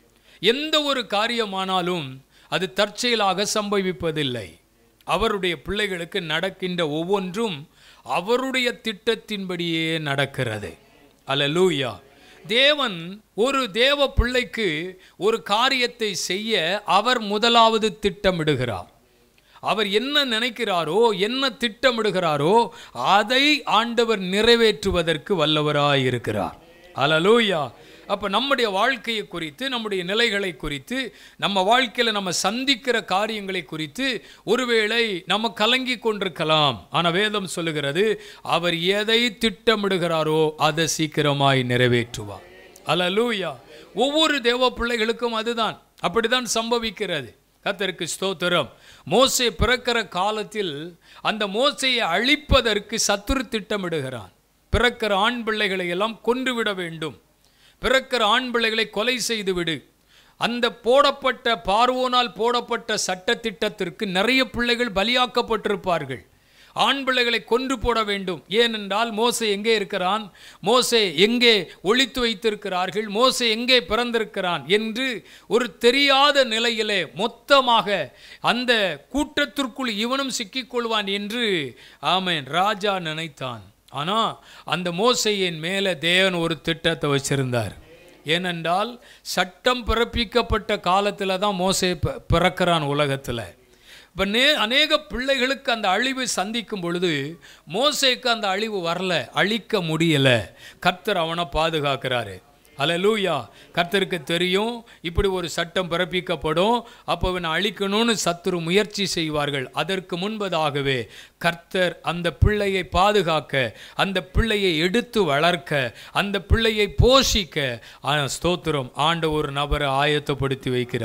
[SPEAKER 2] எந்த ஒரு காரியமானாலும் அது தற்செயலாக சம்பவிப்பதில்லை அவருடைய பிள்ளைகளுக்கு நடக்கின்ற ஒவ்வொன்றும் அவருடைய திட்டத்தின்படியே நடக்கிறது அல்லேலூயா தேவன் ஒரு தேவ பிள்ளைக்கு ஒரு காரியத்தை செய்ய அவர் முதலாவது திட்டமிடுகிறார் அவர் என்ன நினைக்கிறாரோ என்ன திட்டமிடுகிறாரோ அதை ஆண்டவர் நிறைவேற்றுவதற்கு வல்லவராய் இருக்கிறார் அலலூயா அப்போ நம்முடைய வாழ்க்கையை குறித்து நம்முடைய நிலைகளை குறித்து நம்ம வாழ்க்கையில் நம்ம சந்திக்கிற காரியங்களை குறித்து ஒருவேளை நம்ம கலங்கி கொண்டிருக்கலாம் ஆனால் வேதம் சொல்லுகிறது அவர் எதை திட்டமிடுகிறாரோ அதை சீக்கிரமாய் நிறைவேற்றுவார் அலலூயா ஒவ்வொரு தேவ பிள்ளைகளுக்கும் அதுதான் அப்படிதான் சம்பவிக்கிறது கத்தருக்கு ஸ்தோத்திரம் மோசே பிறக்கிற காலத்தில் அந்த மோசையை அழிப்பதற்கு சத்துரு திட்டமிடுகிறான் பிறக்கிற ஆண் பிள்ளைகளை எல்லாம் கொன்றுவிட வேண்டும் பிறக்கிற ஆண் பிள்ளைகளை கொலை செய்து விடு அந்த போடப்பட்ட பார்வோனால் போடப்பட்ட சட்டத்திட்டத்திற்கு நிறைய பிள்ளைகள் பலியாக்கப்பட்டிருப்பார்கள் ஆண் பிள்ளைகளை கொன்று போட வேண்டும் ஏனென்றால் மோசே எங்கே இருக்கிறான் மோசே எங்கே ஒளித்து வைத்திருக்கிறார்கள் மோசே எங்கே பிறந்திருக்கிறான் என்று ஒரு தெரியாத நிலையிலே மொத்தமாக அந்த கூட்டத்திற்குள் இவனும் சிக்கிக்கொள்வான் என்று ஆமேன் ராஜா நினைத்தான் ஆனால் அந்த மோசையின் மேலே தேவன் ஒரு திட்டத்தை வச்சிருந்தார் ஏனென்றால் சட்டம் பிறப்பிக்கப்பட்ட காலத்தில் தான் மோசே பி- பிறக்கிறான் உலகத்தில் இப்போ நே அநேக பிள்ளைகளுக்கு அந்த அழிவு சந்திக்கும் பொழுது மோசேக்கு அந்த அழிவு வரல அழிக்க முடியல கர்த்தர் அவனை பாதுகாக்கிறாரு அல்லேலூயா கர்த்தருக்கு தெரியும் இப்படி ஒரு சட்டம் பிறப்பிக்கப்படும் அப்போ இவனை அழிக்கணும்னு சத்துரு முயற்சி செய்வார்கள் அதற்கு முன்பதாகவே கர்த்தர் அந்த பிள்ளையை பாதுகாக்க அந்த பிள்ளையை எடுத்து வளர்க்க அந்த பிள்ளையை போஷிக்க ஆ, ஸ்தோத்திரம் ஆண்ட ஒரு நபரை ஆயத்தப்படுத்தி வைக்கிறார்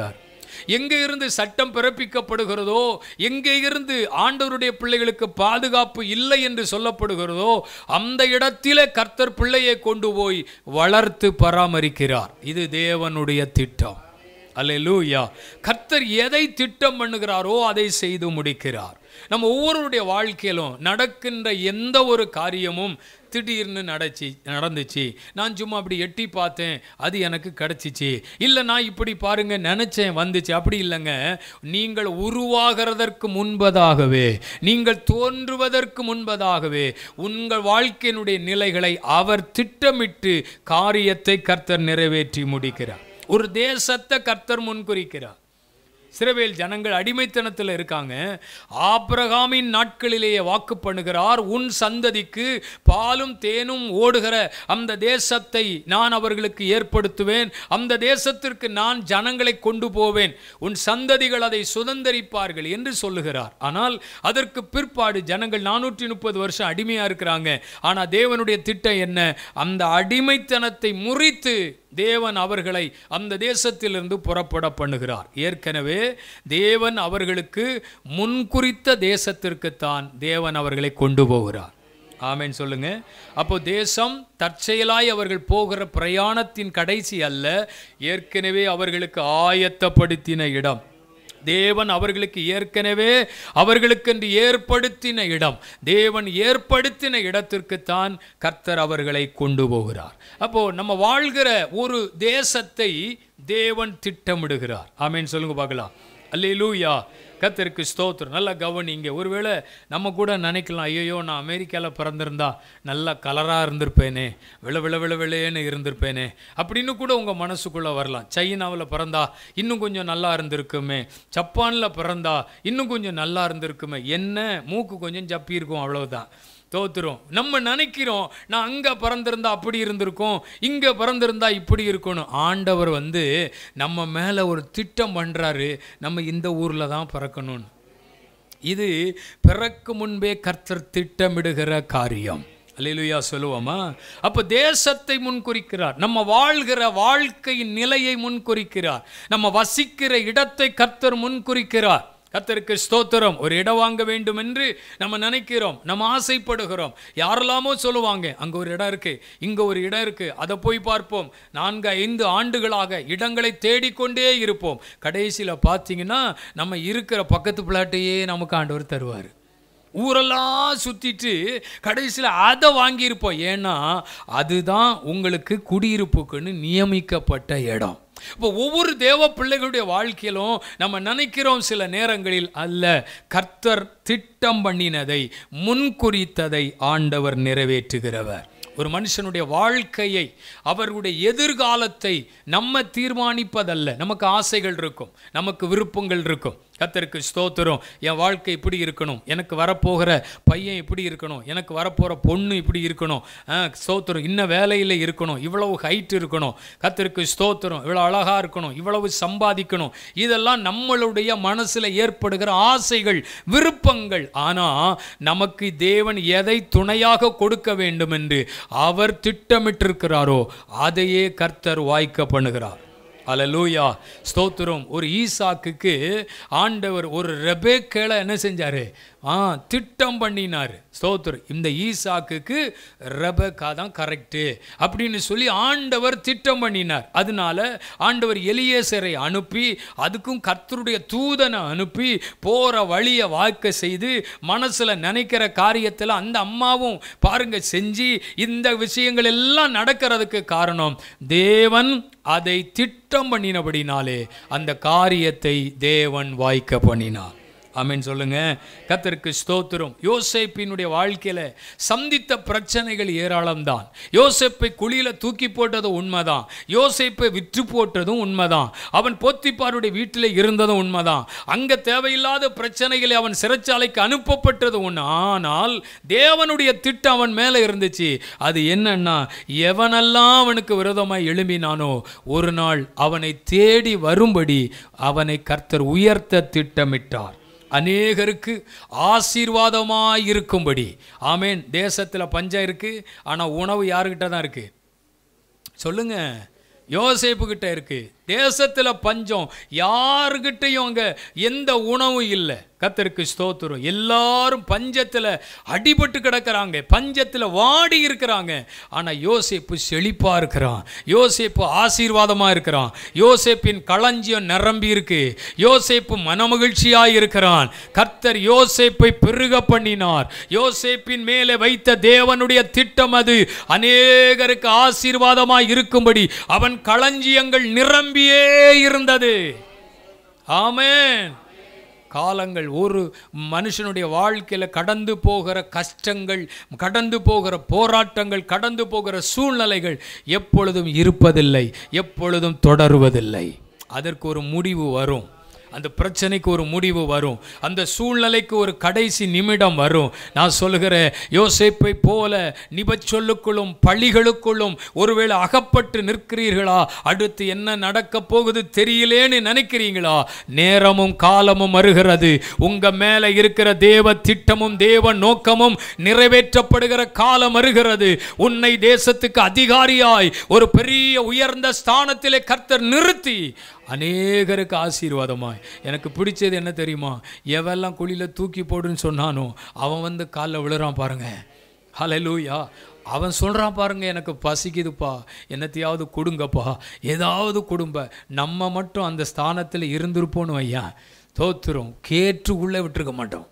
[SPEAKER 2] எங்கே இருந்து சட்டம் பிறப்பிக்கப்படுகிறதோ எங்கே இருந்து ஆண்டவருடைய பிள்ளைகளுக்கு பாதுகாப்பு இல்லை என்று சொல்லப்படுகிறதோ அந்த இடத்திலே கர்த்தர் பிள்ளையை கொண்டு போய் வளர்த்து பராமரிக்கிறார் இது தேவனுடைய திட்டம் அல்லேலூயா கர்த்தர் எதை திட்டம் பண்ணுகிறாரோ அதை செய்து முடிக்கிறார் நம்ம ஒவ்வொருடைய வாழ்க்கையிலும் நடக்கின்ற எந்த ஒரு காரியமும் திடீர்னு நடச்சி நடந்துச்சு நான் சும்மா அப்படி எட்டி பார்த்தேன் அது எனக்கு கிடச்சிச்சு இல்லை நான் இப்படி பாருங்க நினச்சேன் வந்துச்சு அப்படி இல்லைங்க நீங்கள் உருவாகிறதற்கு முன்பதாகவே நீங்கள் தோன்றுவதற்கு முன்பதாகவே உங்கள் வாழ்க்கையினுடைய நிலைகளை அவர் திட்டமிட்டு காரியத்தை கர்த்தர் நிறைவேற்றி முடிக்கிறார் ஒரு தேசத்தை கர்த்தர் முன்குறிக்கிறார் சிறவேல் ஜனங்கள் அடிமைத்தனத்தில் இருக்காங்க ஆபிரகாமின் நாட்களிலேயே வாக்கு பண்ணுகிறார் உன் சந்ததிக்கு பாலும் தேனும் ஓடுகிற அந்த தேசத்தை நான் அவர்களுக்கு ஏற்படுத்துவேன் அந்த தேசத்திற்கு நான் ஜனங்களை கொண்டு போவேன் உன் சந்ததிகள் அதை சுதந்தரிப்பார்கள் என்று சொல்லுகிறார் ஆனால் அதற்கு பிற்பாடு ஜனங்கள் நானூற்றி முப்பது வருஷம் அடிமையா இருக்கிறாங்க ஆனா தேவனுடைய திட்டம் என்ன அந்த அடிமைத்தனத்தை முறித்து தேவன் அவர்களை அந்த தேசத்திலிருந்து புறப்பட பண்ணுகிறார் ஏற்கனவே தேவன் அவர்களுக்கு முன்குறித்த தேசத்திற்குத்தான் தேவன் அவர்களை கொண்டு போகிறார் ஆமென் சொல்லுங்க அப்போ தேசம் தற்செயலாய் அவர்கள் போகிற பிரயாணத்தின் கடைசி அல்ல ஏற்கனவே அவர்களுக்கு ஆயத்தப்படுத்தின இடம் தேவன் அவர்களுக்கு ஏற்கனவே அவர்களுக்கென்று ஏற்படுத்தின இடம் தேவன் ஏற்படுத்தின இடத்திற்குத்தான் கர்த்தர் அவர்களை கொண்டு போகிறார் அப்போ நம்ம வாழ்கிற ஒரு தேசத்தை தேவன் திட்டமிடுகிறார் ஆமென் சொல்லுங்க பார்க்கலாம் அல்லேலூயா கர்த்தருக்கு ஸ்தோத்திரம் நல்லா கவனிங்க ஒருவேளை நம்ம கூட நினைக்கலாம் ஐயோ நான் அமெரிக்காவில் பிறந்திருந்தா நல்லா கலராக இருந்திருப்பேனே விள விள விள விளையேன்னு இருந்திருப்பேனே அப்படின்னு கூட உங்கள் மனசுக்குள்ளே வரலாம் சைனாவில் பிறந்தா இன்னும் கொஞ்சம் நல்லா இருந்திருக்குமே ஜப்பானில் பிறந்தா இன்னும் கொஞ்சம் நல்லா இருந்திருக்குமே என்ன மூக்கு கொஞ்சம் ஜப்பி இருக்கும் அவ்வளவுதான் தோத்துரும் நம்ம நினைக்கிறோம் நான் அங்கே பிறந்திருந்தா அப்படி இருந்திருக்கும் இங்கே பிறந்திருந்தா இப்படி இருக்கணும் ஆண்டவர் வந்து நம்ம மேலே ஒரு திட்டம் பண்ணுறாரு நம்ம இந்த ஊரில் தான் பிறக்கணும்னு இது பிறக்கு முன்பே கர்த்தர் திட்டமிடுகிற காரியம் அல்லேலூயா சொல்லுவோமா அப்போ தேசத்தை முன்குறிக்கிறார் நம்ம வாழ்கிற வாழ்க்கையின் நிலையை முன்குறிக்கிறார் நம்ம வசிக்கிற இடத்தை கர்த்தர் முன்குறிக்கிறார் கர்த்தருக்கு ஸ்தோத்திரம் ஒரு இடம் வாங்க வேண்டும் என்று நம்ம நினைக்கிறோம் நம்ம ஆசைப்படுகிறோம் யாரெல்லாமோ சொல்லுவாங்க அங்கே ஒரு இடம் இருக்கு இங்கே ஒரு இடம் இருக்கு அதை போய் பார்ப்போம் நான்கு ஐந்து ஆண்டுகளாக இடங்களை தேடிக்கொண்டே இருப்போம் கடைசியில் பார்த்தீங்கன்னா நம்ம இருக்கிற பக்கத்து பிளாட்டையே நமக்கு ஆண்டவர் தருவார் ஊரெல்லாம் சுற்றிட்டு கடைசியில் அதை வாங்கியிருப்போம் ஏன்னா அதுதான் உங்களுக்கு குடியிருப்புக்குன்னு நியமிக்கப்பட்ட இடம் இப்போ ஒவ்வொரு தேவ பிள்ளைகளுடைய வாழ்க்கையிலும் நம்ம நினைக்கிறோம் சில நேரங்களில் அல்ல கர்த்தர் திட்டம் பண்ணினதை முன்குறித்ததை ஆண்டவர் நிறைவேற்றுகிறவர் ஒரு மனுஷனுடைய வாழ்க்கையை அவருடைய எதிர்காலத்தை நம்ம தீர்மானிப்பதல்ல நமக்கு ஆசைகள் இருக்கும் நமக்கு விருப்பங்கள் இருக்கும் கத்தருக்கு ஸ்தோத்திரம் என் வாழ்க்கை இப்படி இருக்கணும் எனக்கு வரப்போகிற பையன் இப்படி இருக்கணும் எனக்கு வரப்போகிற பொண்ணு இப்படி இருக்கணும் ஆ, ஸ்தோத்திரம் இன்ன வேலையில் இருக்கணும் இவ்வளவு ஹைட் இருக்கணும் கத்தருக்கு ஸ்தோத்திரம் இவ்வளோ அழகாக இருக்கணும் இவ்வளவு சம்பாதிக்கணும் இதெல்லாம் நம்மளுடைய மனசில் ஏற்படுகிற ஆசைகள் விருப்பங்கள் ஆனால் நமக்கு தேவன் எதை துணையாக கொடுக்க வேண்டும் என்று அவர் திட்டமிட்டிருக்கிறாரோ அதையே கர்த்தர் வாய்க்க பண்ணுகிறார் அல்லேலூயா ஸ்தோத்திரம் ஒரு ஈசாக்குக்கு ஆண்டவர் ஒரு ரெபேக்கேல என்ன செஞ்சாரு ஆ திட்டம் பண்ணினார் ஸ்தோத்திரம் இந்த ஈசாக்குக்கு ரெபேக்கா தான் கரெக்டு அப்படின்னு சொல்லி ஆண்டவர் திட்டம் பண்ணினார் அதனால ஆண்டவர் எலியேசரை அனுப்பி அதுக்கும் கர்த்தருடைய தூதனை அனுப்பி போகிற வழியை வாய்க்க செய்து மனசில் நினைக்கிற காரியத்தில் அந்த அம்மாவும் பாருங்க செஞ்சு இந்த விஷயங்கள் எல்லாம் நடக்கிறதுக்கு காரணம் தேவன் அதை திட்டம் பண்ணினபடினாலே அந்த காரியத்தை தேவன் வாய்க்க பண்ணினார் ஆமென் சொல்லுங்க கத்தருக்கு ஸ்தோத்திரம் யோசேப்பினுடைய வாழ்க்கையில சந்தித்த பிரச்சனைகள் ஏராளம்தான் யோசேப்பை குழியில தூக்கி போட்டது உண்மைதான் யோசேப்பை விற்று போட்டதும் உண்மைதான் அவன் போத்திப்பாருடைய வீட்டில் இருந்ததும் உண்மைதான் அங்க தேவையில்லாத பிரச்சனைகளை அவன் சிறைச்சாலைக்கு அனுப்பப்பட்டது உண்மை ஆனால் தேவனுடைய திட்டம் அவன் மேலே இருந்துச்சு அது என்னன்னா எவனெல்லாம் அவனுக்கு விரோதமாய் எழும்பினானோ ஒரு நாள் அவனை தேடி வரும்படி அவனை கர்த்தர் உயர்த்த திட்டமிட்டார் அநேகருக்கு ஆசீர்வாதமாய் இருக்கும்படி ஆமேன் தேசத்தில் பஞ்சம் இருக்கு ஆனால் உணவு யாருக்கிட்ட தான் இருக்கு சொல்லுங்க யோசேப்பு கிட்ட இருக்கு தேசத்தில் பஞ்சம் யாருக்கிட்டையும் அங்கே எந்த உணவும் இல்லை கத்தருக்கு ஸ்தோத்திரம் எல்லாரும் பஞ்சத்தில் அடிபட்டு கிடக்கிறாங்க பஞ்சத்தில் வாடி இருக்கிறாங்க ஆனால் யோசேப்பு செழிப்பாக இருக்கிறான் யோசேப்பு ஆசீர்வாதமாக இருக்கிறான் யோசேப்பின் களஞ்சியம் நிரம்பி இருக்கு யோசேப்பு மனமகிழ்ச்சியாக இருக்கிறான் கர்த்தர் யோசேப்பை பெருக பண்ணினார் யோசேப்பின் மேலே வைத்த தேவனுடைய திட்டம் அது அநேகருக்கு ஆசீர்வாதமாக இருக்கும்படி அவன் களஞ்சியங்கள் நிரம்பியே இருந்தது ஆமென் காலங்கள் ஒரு மனுஷனுடைய வாழ்க்கையில் கடந்து போகிற கஷ்டங்கள் கடந்து போகிற போராட்டங்கள் கடந்து போகிற சூழ்நிலைகள் எப்பொழுதும் இருப்பதில்லை எப்பொழுதும் தொடருவதில்லை அதற்கு ஒரு முடிவு வரும் அந்த பிரச்சனைக்கு ஒரு முடிவு வரும் அந்த சூழ்நிலைக்கு ஒரு கடைசி நிமிடம் வரும் நான் சொல்லுகிறேன் யோசேப்பை போல நிபச்சொல்லுக்குள்ளும் பழிகளுக்குள்ளும் ஒருவேளை அகப்பட்டு நிற்கிறீர்களா அடுத்து என்ன நடக்க போகுது தெரியலேன்னு நினைக்கிறீங்களா நேரமும் காலமும் வருகிறது உங்க மேல இருக்கிற தேவ திட்டமும் தேவ நோக்கமும் நிறைவேற்றப்படுகிற காலம் வருகிறது உன்னை தேசத்துக்கு அதிகாரியாய் ஒரு பெரிய உயர்ந்த ஸ்தானத்திலே கர்த்தர் நிறுத்தி அநேகருக்கு ஆசீர்வாதமாய் எனக்கு பிடிச்சது என்ன தெரியுமா எவெல்லாம் குழியில் தூக்கி போடுன்னு சொன்னானோ அவன் வந்து காலில் விழுறான் பாருங்க ஹalleluya அவன் சொல்கிறான் பாருங்க எனக்கு பசிக்குதுப்பா என்னத்தையாவது கொடுங்கப்பா ஏதாவது கொடும்ப நம்ம மட்டும் அந்த ஸ்தானத்தில் இருந்திருப்போன்னு வையா தோத்துரும் கேட்டு உள்ளே விட்டுருக்க மாட்டோம்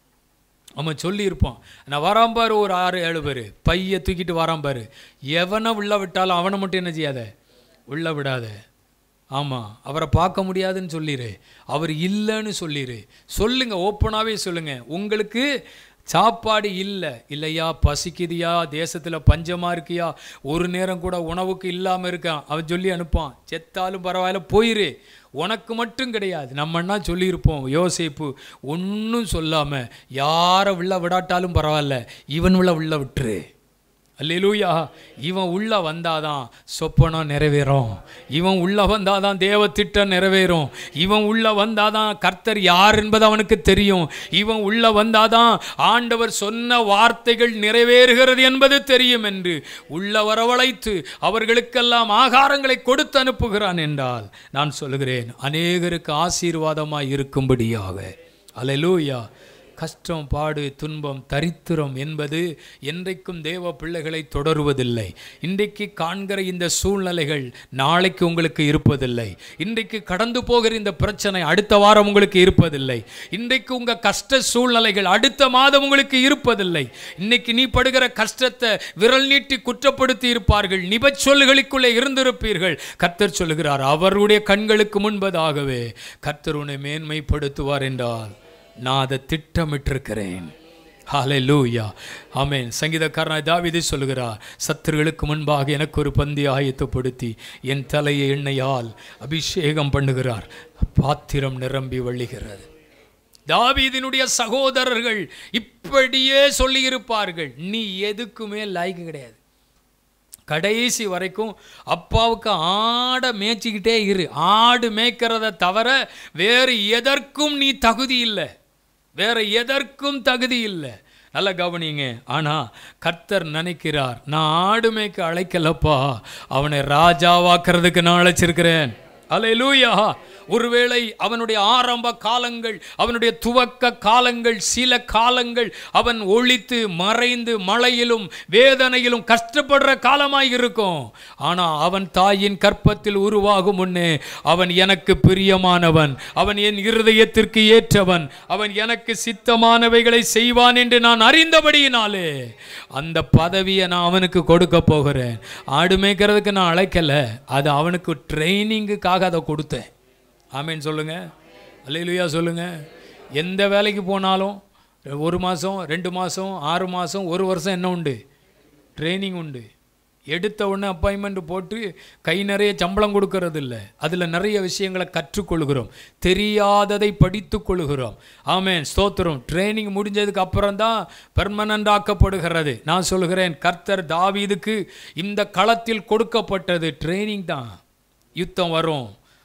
[SPEAKER 2] அவன் சொல்லியிருப்பான் நான் வரான் பாரு ஒரு ஆறு ஏழு பேர் பைய தூக்கிட்டு வரான் பாரு எவனை உள்ள விட்டாலும் அவனை மட்டும் என்ன செய்யாத உள்ள விடாத ஆமாம் அவரை பார்க்க முடியாதுன்னு சொல்லிடு அவர் இல்லைன்னு சொல்லிடு சொல்லுங்க ஓப்பனாகவே சொல்லுங்க உங்களுக்கு சாப்பாடு இல்லை இல்லையா பசிக்குதியா தேசத்தில் பஞ்சமாக இருக்கியா ஒரு நேரம் கூட உணவுக்கு இல்லாமல் இருக்கான் அவன் சொல்லி அனுப்பான் செத்தாலும் பரவாயில்ல போயிரு உனக்கு மட்டும் கிடையாது நம்மன்னா சொல்லியிருப்போம் யோசிப்பு ஒன்றும் சொல்லாமல் யாரை உள்ள விடாட்டாலும் பரவாயில்ல இவன் உள்ள உள்ள விட்டுரு அல்லேலூயா இவன் உள்ள வந்தாதான் சொப்பனம் நிறைவேறும் இவன் உள்ள வந்தாதான் தேவ திட்டம் நிறைவேறும் இவன் உள்ள வந்தாதான் கர்த்தர் யார் என்பது அவனுக்கு தெரியும் இவன் உள்ள வந்தாதான் ஆண்டவர் சொன்ன வார்த்தைகள் நிறைவேறுகிறது என்பது தெரியும் என்று உள்ள வரவழைத்து அவர்களுக்கெல்லாம் ஆகாரங்களை கொடுத்து அனுப்புகிறான் என்றால் நான் சொல்லுகிறேன் அநேகருக்கு ஆசீர்வாதமாய் இருக்கும்படியாக அல்லேலூயா கஷ்டம் பாடு துன்பம் தரித்திரம் என்பது என்றைக்கும் தேவ பிள்ளைகளை தொடருவதில்லை இன்றைக்கு காண்கிற இந்த சூழ்நிலைகள் நாளைக்கு உங்களுக்கு இருப்பதில்லை இன்றைக்கு கடந்து போகிற இந்த பிரச்சனை அடுத்த வாரம் உங்களுக்கு இருப்பதில்லை இன்றைக்கு உங்க கஷ்ட சூழ்நிலைகள் அடுத்த மாதம் உங்களுக்கு இருப்பதில்லை இன்னைக்கு நீ படுகிற கஷ்டத்தை விரல் நீட்டி குற்றப்படுத்தி இருப்பார்கள் நிபச்சொல்களுக்குள்ளே இருந்திருப்பீர்கள் கர்த்தர் சொல்லுகிறார் அவருடைய கண்களுக்கு முன்பதாகவே கர்த்தர் உன்னை மேன்மைப்படுத்துவார் என்றால் நான் அதை திட்டமிட்டிருக்கிறேன் ஹாலே லூயா ஆமேன் சங்கீதக்காரனாய் தாவிதை சொல்லுகிறார் சத்துருகளுக்கு முன்பாக எனக்கு ஒரு பந்தி ஆயத்தப்படுத்தி என் தலையை எண்ணெயால் அபிஷேகம் பண்ணுகிறார் பாத்திரம் நிரம்பி வழிகிறது தாவீதினுடைய சகோதரர்கள் இப்படியே சொல்லியிருப்பார்கள் நீ எதுக்குமே லாய்க்கு கிடையாது கடைசி வரைக்கும் அப்பாவுக்கு ஆடை மேய்ச்சிக்கிட்டே இரு ஆடு மேய்க்கிறத தவிர வேறு எதற்கும் நீ தகுதி இல்லை வேற எதற்கும் தகுதி இல்லை நல்ல கவனிங்க ஆனா கர்த்தர் நினைக்கிறார் நான் ஆடு மேய்க்க அழைக்கலப்பா அவனை ராஜாவாக்குறதுக்கு நான் அழைச்சிருக்கிறேன் அல்லேலூயா ஒருவேளை அவனுடைய ஆரம்ப காலங்கள் அவனுடைய துவக்க காலங்கள் சில காலங்கள் அவன் ஒழித்து மறைந்து மழையிலும் வேதனையிலும் கஷ்டப்படுற காலமாய் இருக்கும் ஆனா அவன் தாயின் கற்பத்தில் உருவாகும் முன்னே அவன் எனக்கு பிரியமானவன் அவன் என் இருதயத்திற்கு ஏற்றவன் அவன் எனக்கு சித்தமானவைகளை செய்வான் என்று நான் அறிந்தபடியினாலே அந்த பதவியை நான் அவனுக்கு கொடுக்க போகிறேன் ஆடு மேய்க்கிறதுக்கு நான் அழைக்கல அது அவனுக்கு ட்ரைனிங்குக்காக அதை கொடுத்தேன் ஆமேன்னு சொல்லுங்க அல்லையிலுயா சொல்லுங்க எந்த வேலைக்கு போனாலும் ஒரு மாதம் ரெண்டு மாதம் ஆறு மாதம் ஒரு வருஷம் என்ன உண்டு ட்ரைனிங் உண்டு எடுத்த உடனே அப்பாயின்மெண்ட் போட்டு கை நிறைய சம்பளம் கொடுக்கறது இல்லை அதில் நிறைய விஷயங்களை கற்றுக்கொள்கிறோம் தெரியாததை படித்து கொள்கிறோம் ஆமேன் ஸ்தோத்திரம் ட்ரைனிங் முடிஞ்சதுக்கு அப்புறம் தான் பெர்மனண்ட் ஆக்கப்படுகிறது நான் சொல்கிறேன் கர்த்தர் தாவீதுக்கு இந்த களத்தில் கொடுக்கப்பட்டது ட்ரைனிங் தான் யுத்தம் வரும்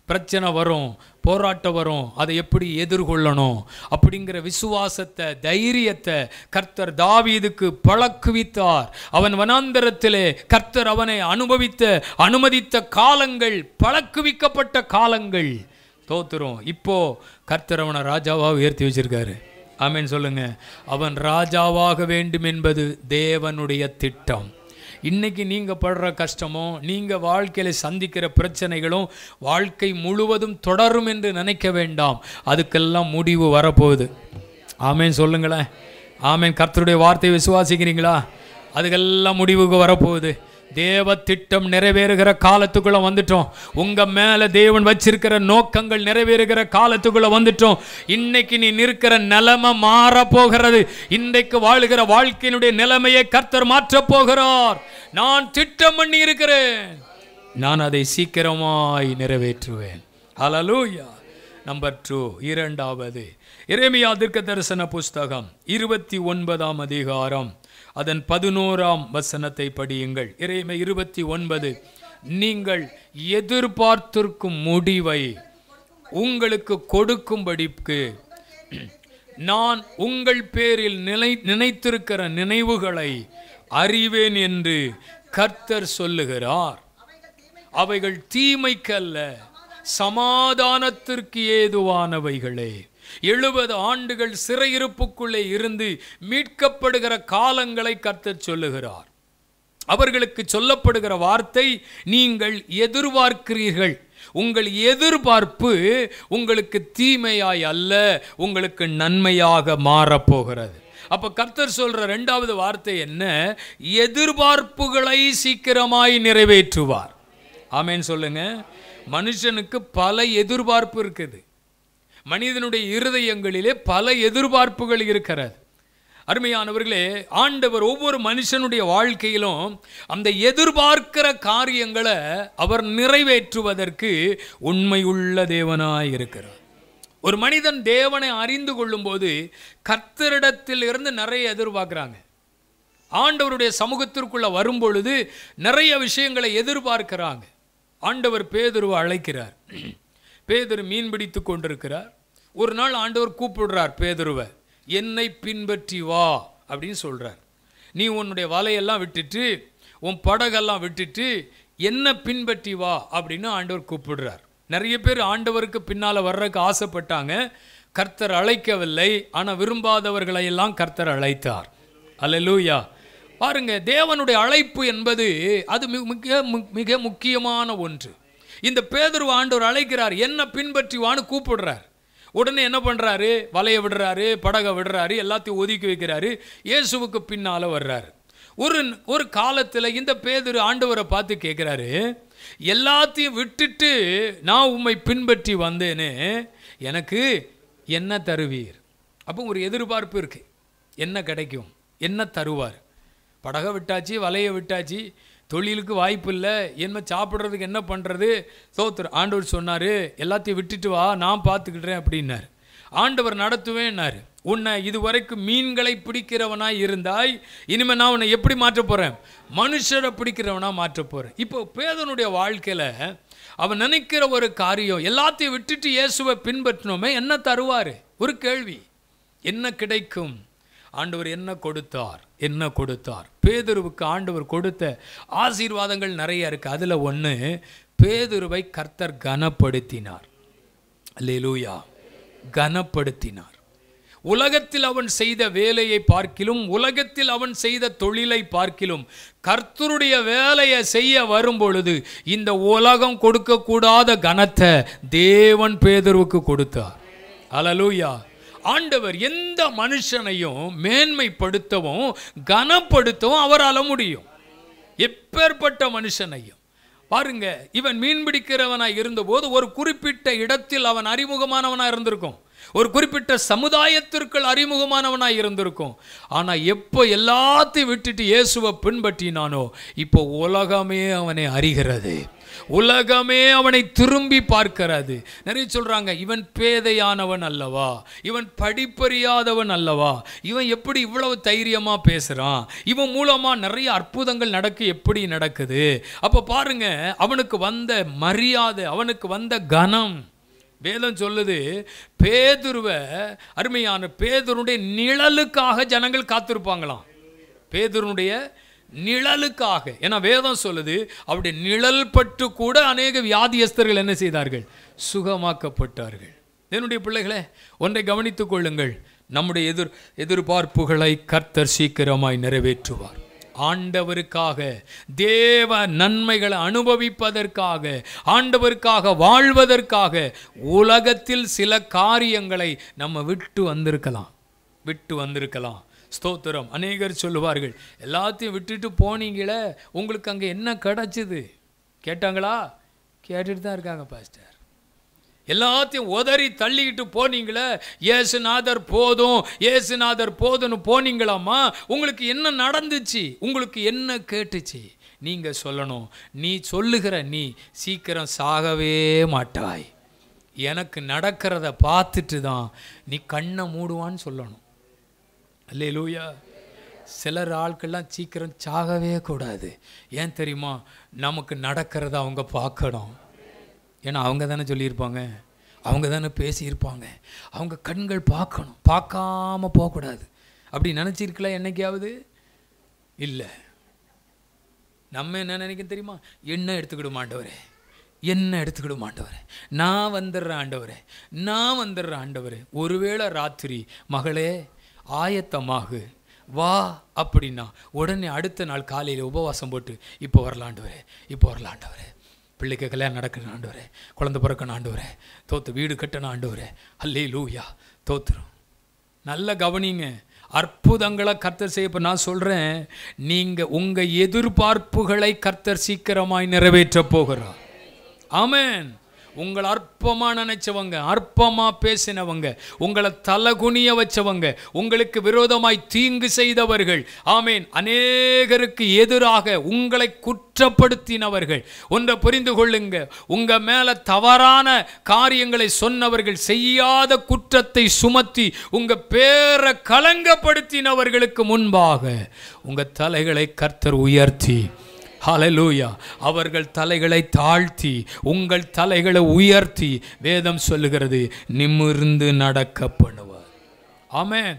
[SPEAKER 2] பிரச்சனை வரும் போராட்டம் வரும் அதை எப்படி எதிர்கொள்ளணும் அப்படிங்கிற விசுவாசத்தை தைரியத்தை கர்த்தர் தாவீதுக்கு பழக்குவித்தார் அவன் வனாந்தரத்திலே கர்த்தர் அவனை அனுபவித்த அனுமதித்த காலங்கள் பழக்குவிக்கப்பட்ட காலங்கள் தோத்துரும் இப்போ கர்த்தர் அவனை ராஜாவாக உயர்த்தி வச்சிருக்காரு ஆமென் சொல்லுங்க அவன் ராஜாவாக வேண்டும் என்பது தேவனுடைய திட்டம் இன்னைக்கு நீங்கள் படுற கஷ்டமும் நீங்கள் வாழ்க்கையில் சந்திக்கிற பிரச்சனைகளும் வாழ்க்கை முழுவதும் தொடரும் என்று நினைக்க வேண்டாம் அதுக்கெல்லாம் முடிவு வரப்போகுது ஆமேன் சொல்லுங்களேன் ஆமேன் கர்த்தருடைய வார்த்தையை விசுவாசிக்கிறீங்களா அதுக்கெல்லாம் முடிவுக்கு வரப்போகுது தேவ திட்டம் நிறைவேறுகிற காலத்துக்குள்ள வந்துட்டோம் உங்க மேல தேவன் வச்சிருக்கிற நோக்கங்கள் நிறைவேறுகிற காலத்துக்குள்ள வந்துட்டோம் இன்னைக்கு நீ நிற்கிற நிலைமை மாற போகிறது இன்றைக்கு வாழுகிற வாழ்க்கையினுடைய நிலைமையை கர்த்தர் மாற்றப் போகிறார் நான் திட்டம் பண்ணி இருக்கிறேன் நான் அதை சீக்கிரமாய் நிறைவேற்றுவேன் ஹalleluya நம்பர் டூ இரண்டாவது எரேமியா தீர்க்க தரிசன புஸ்தகம் இருபத்தி ஒன்பதாம் அதிகாரம் அதன் பதினோராம் வசனத்தை படியுங்கள் இறைமை இருபத்தி ஒன்பது நீங்கள் எதிர்பார்த்திருக்கும் முடிவை உங்களுக்கு கொடுக்கும்படிக்கு நான் உங்கள் பேரில் நினை நினைத்திருக்கிற நினைவுகளை அறிவேன் என்று கர்த்தர் சொல்லுகிறார் அவைகள் தீமைக்கல்ல சமாதானத்திற்கு ஏதுவானவைகளே எழுபது ஆண்டுகள் சிறையிருப்புக்குள்ளே இருந்து மீட்கப்படுகிற காலங்களை கர்த்தர் சொல்லுகிறார் அவர்களுக்கு சொல்லப்படுகிற வார்த்தை நீங்கள் எதிர்பார்க்கிறீர்கள் உங்கள் எதிர்பார்ப்பு உங்களுக்கு தீமையாய் அல்ல உங்களுக்கு நன்மையாக மாறப்போகிறது அப்ப கர்த்தர் சொல்ற ரெண்டாவது வார்த்தை என்ன எதிர்பார்ப்புகளை சீக்கிரமாய் நிறைவேற்றுவார் ஆமேன்னு சொல்லுங்க மனுஷனுக்கு பல எதிர்பார்ப்பு இருக்குது மனிதனுடைய இருதயங்களிலே பல எதிர்பார்ப்புகள் இருக்கிறது அருமையானவர்களே ஆண்டவர் ஒவ்வொரு மனுஷனுடைய வாழ்க்கையிலும் அந்த எதிர்பார்க்கிற காரியங்களை அவர் நிறைவேற்றுவதற்கு உண்மையுள்ள தேவனாய் இருக்கிறார் ஒரு மனிதன் தேவனை அறிந்து கொள்ளும்போது கர்த்தரிடத்தில் இருந்து நிறைய எதிர்பார்க்குறாங்க ஆண்டவருடைய சமூகத்திற்குள்ள வரும்பொழுது நிறைய விஷயங்களை எதிர்பார்க்கிறாங்க ஆண்டவர் பேதுருவை அழைக்கிறார் பேதுரு மீன் பிடித்து கொண்டிருக்கிறார் ஒரு நாள் ஆண்டவர் கூப்பிடுறார் பேதுருவை என்னை பின்பற்றி வா அப்படின்னு சொல்றார் நீ உன்னுடைய வலையெல்லாம் விட்டுட்டு உன் படகெல்லாம் விட்டுட்டு என்ன பின்பற்றி வா அப்படின்னு ஆண்டவர் கூப்பிடுறார் நிறைய பேர் ஆண்டவருக்கு பின்னால் வர்றதுக்கு ஆசைப்பட்டாங்க கர்த்தர் அழைக்கவில்லை ஆனால் விரும்பாதவர்களை எல்லாம் கர்த்தர் அழைத்தார் அல்லேலூயா பாருங்க தேவனுடைய அழைப்பு என்பது அது மி- மிக மு- மிக முக்கியமான ஒன்று இந்த பேதுருவ ஆண்டவர் அழைக்கிறார் என்ன பின்பற்றி வான்னு கூப்பிடுறார் உடனே என்ன பண்றாரு வலைய விடுறாரு படகை விடுறாரு எல்லாத்தையும் ஒதுக்கி வைக்கிறாரு இயேசுவுக்கு பின்னால வர்றாரு ஒரு ஒரு காலத்துல இந்த பேதுரு ஆண்டவரை பார்த்து கேட்குறாரு எல்லாத்தையும் விட்டுட்டு நான் உம்மை பின்பற்றி வந்தேனே எனக்கு என்ன தருவீர் அப்போ ஒரு எதிர்பார்ப்பு இருக்கு என்ன கிடைக்கும் என்ன தருவார் படகை விட்டாச்சு வலையை விட்டாச்சு தொழிலுக்கு வாய்ப்பு இல்லை என்ன சாப்பிட்றதுக்கு என்ன பண்ணுறது சோத்துரு ஆண்டவர் சொன்னார் எல்லாத்தையும் விட்டுட்டு வா நான் பார்த்துக்கிடுறேன் அப்படின்னாரு ஆண்டவர் நடத்துவேன்னாரு உன்னை இதுவரைக்கும் மீன்களை பிடிக்கிறவனாய் இருந்தாய் இனிமே நான் உன்னை எப்படி மாற்றப் போகிறேன் மனுஷரை பிடிக்கிறவனா மாற்றப் போகிறேன் இப்போ பேதனுடைய வாழ்க்கையில் அவன் நினைக்கிற ஒரு காரியம் எல்லாத்தையும் விட்டுட்டு இயேசுவை பின்பற்றினோமே என்ன தருவார் ஒரு கேள்வி என்ன கிடைக்கும் ஆண்டவர் என்ன கொடுத்தார் என்ன கொடுத்தார் பேதுருவுக்கு ஆண்டவர் கொடுத்த ஆசீர்வாதங்கள் நிறைய இருக்கு அதுல ஒன்று பேதுருவை கர்த்தர் கனப்படுத்தினார் அல்லேலூயா கனப்படுத்தினார் உலகத்தில் அவன் செய்த வேலையை பார்க்கிலும் உலகத்தில் அவன் செய்த தொழிலை பார்க்கிலும் கர்த்தருடைய வேலையை செய்ய வரும்பொழுது இந்த உலகம் கொடுக்கக்கூடாத கனத்தை தேவன் பேதுருவுக்கு கொடுத்தார் அல்லேலூயா ஆண்டவர் எந்த மனுஷனையும் மேன்மைப்படுத்தவும் கனப்படுத்தவும் அவரால முடியும் எப்பேற்பட்ட மனுஷனையும் பாருங்க இவன் மீன் பிடிக்கிறவனாய் இருந்தபோது ஒரு குறிப்பிட்ட இடத்தில் அவன் அறிமுகமானவனா இருந்திருக்கும் ஒரு குறிப்பிட்ட சமுதாயத்திற்குள் அறிமுகமானவனாய் இருந்திருக்கும் ஆனா எப்போ எல்லாத்தையும் விட்டுட்டு இயேசுவை பின்பற்றினானோ இப்போ உலகமே அவனை அறிகிறது உலகமே அவனை திரும்பி பார்க்கிறது நிறைய சொல்றாங்க இவன் பேதையானவன் அல்லவா இவன் படிப்பறியாதவன் அல்லவா இவன் எப்படி இவ்வளவு தைரியமா பேசுறான் இவன் மூலமா நிறைய அற்புதங்கள் நடக்கு எப்படி நடக்குது அப்ப பாருங்க அவனுக்கு வந்த மரியாதை அவனுக்கு வந்த கனம் வேதம் சொல்லுது பேதுருவ அருமையான பேதுருடைய நிழலுக்காக ஜனங்கள் காத்திருப்பாங்களாம் பேதுருனுடைய நிழலுக்காக ஏன்னா வேதம் சொல்லுது அவருடைய நிழல் பட்டு கூட அநேக வியாதியஸ்தர்கள் என்ன செய்தார்கள் சுகமாக்கப்பட்டார்கள் என்னுடைய பிள்ளைகளே ஒன்றை கவனித்துக் கொள்ளுங்கள் நம்முடைய எதிர் எதிர்பார்ப்புகளை கர்த்தர் சீக்கிரமாய் நிறைவேற்றுவார் ஆண்டவருக்காக தேவ நன்மைகளை அனுபவிப்பதற்காக ஆண்டவருக்காக வாழ்வதற்காக உலகத்தில் சில காரியங்களை நம்ம விட்டு வந்திருக்கலாம் விட்டு வந்திருக்கலாம் ஸ்தோத்திரம் அநேகர் சொல்லுவார்கள் எல்லாத்தையும் விட்டுட்டு போனீங்களே உங்களுக்கு அங்கே என்ன கிடைச்சிது கேட்டாங்களா கேட்டுட்டு தான் இருக்காங்க பாஸ்டர் எல்லாத்தையும் உதறி தள்ளிக்கிட்டு போனீங்களே ஏசுநாதர் போதும் ஏசுநாதர் போதும்னு போனீங்களாம்மா உங்களுக்கு என்ன நடந்துச்சு உங்களுக்கு என்ன கேட்டுச்சு நீங்க சொல்லணும் நீ சொல்லுகிற நீ சீக்கிரம் சாகவே மாட்டாய் எனக்கு நடக்கிறத பார்த்துட்டு தான் நீ கண்ணை மூடுவான்னு சொல்லணும் அல்லேலூயா சிலர் ஆட்கள்லாம் சீக்கிரம் சாகவே கூடாது ஏன் தெரியுமா நமக்கு நடக்கிறத அவங்க பார்க்கணும் ஏன்னா அவங்க தானே சொல்லியிருப்பாங்க அவங்க தானே பேசியிருப்பாங்க அவங்க கண்கள் பார்க்கணும் பார்க்காம போகக்கூடாது அப்படி நினச்சிருக்கலாம் என்னைக்காவது இல்லை நம்ம என்ன நினைக்க தெரியுமா என்ன எடுத்துக்கிட மாட்டவரே என்ன எடுத்துக்கிட மாட்டவரே நான் வந்துடுறேன் ஆண்டவரே நான் வந்துடுறேன் ஆண்டவரே ஒருவேளை ராத்திரி மகளே ஆயத்தமாகு வா அப்படின்னா உடனே அடுத்த நாள் காலையில் உபவாசம் போட்டு இப்போ வரலாண்டவரே இப்போ வரலாண்டவரே பிள்ளைக்கு கல்யாணம் நடக்கணும் ஆண்டவரே குழந்தை பிறக்கணும் ஆண்டவரே தோத்து வீடு கட்டணும் ஆண்டவரே அல்லே லூயா தோத்துரும் நல்ல கவனிங்க அற்புதங்களை கர்த்தர் செய்ய இப்ப நான் சொல்றேன் நீங்க உங்க எதிர்பார்ப்புகளை கர்த்தர் சீக்கிரமாய் நிறைவேற்ற போகிறார் ஆமென் உங்களை அற்பமா நினைச்சவங்க அற்பமா பேசினவங்க உங்களை தலகுனிய வச்சவங்க உங்களுக்கு விரோதமாய் தீங்கு செய்தவர்கள் ஆமேன் அநேகருக்கு எதிராக உங்களை குற்றப்படுத்தினவர்கள் ஒன்றை புரிந்து கொள்ளுங்க உங்க மேல தவறான காரியங்களை சொன்னவர்கள் செய்யாத குற்றத்தை சுமத்தி உங்க பேரை கலங்கப்படுத்தினவர்களுக்கு முன்பாக உங்க தலைகளை கர்த்தர் உயர்த்தி ஹalleluya அவர்கள் தலைகளை தாழ்த்தி உங்கள் தலைகளை உயர்த்தி வேதம் சொல்லுகிறது நிமிர்ந்து நடக்க பண்ணுவார் ஆமென்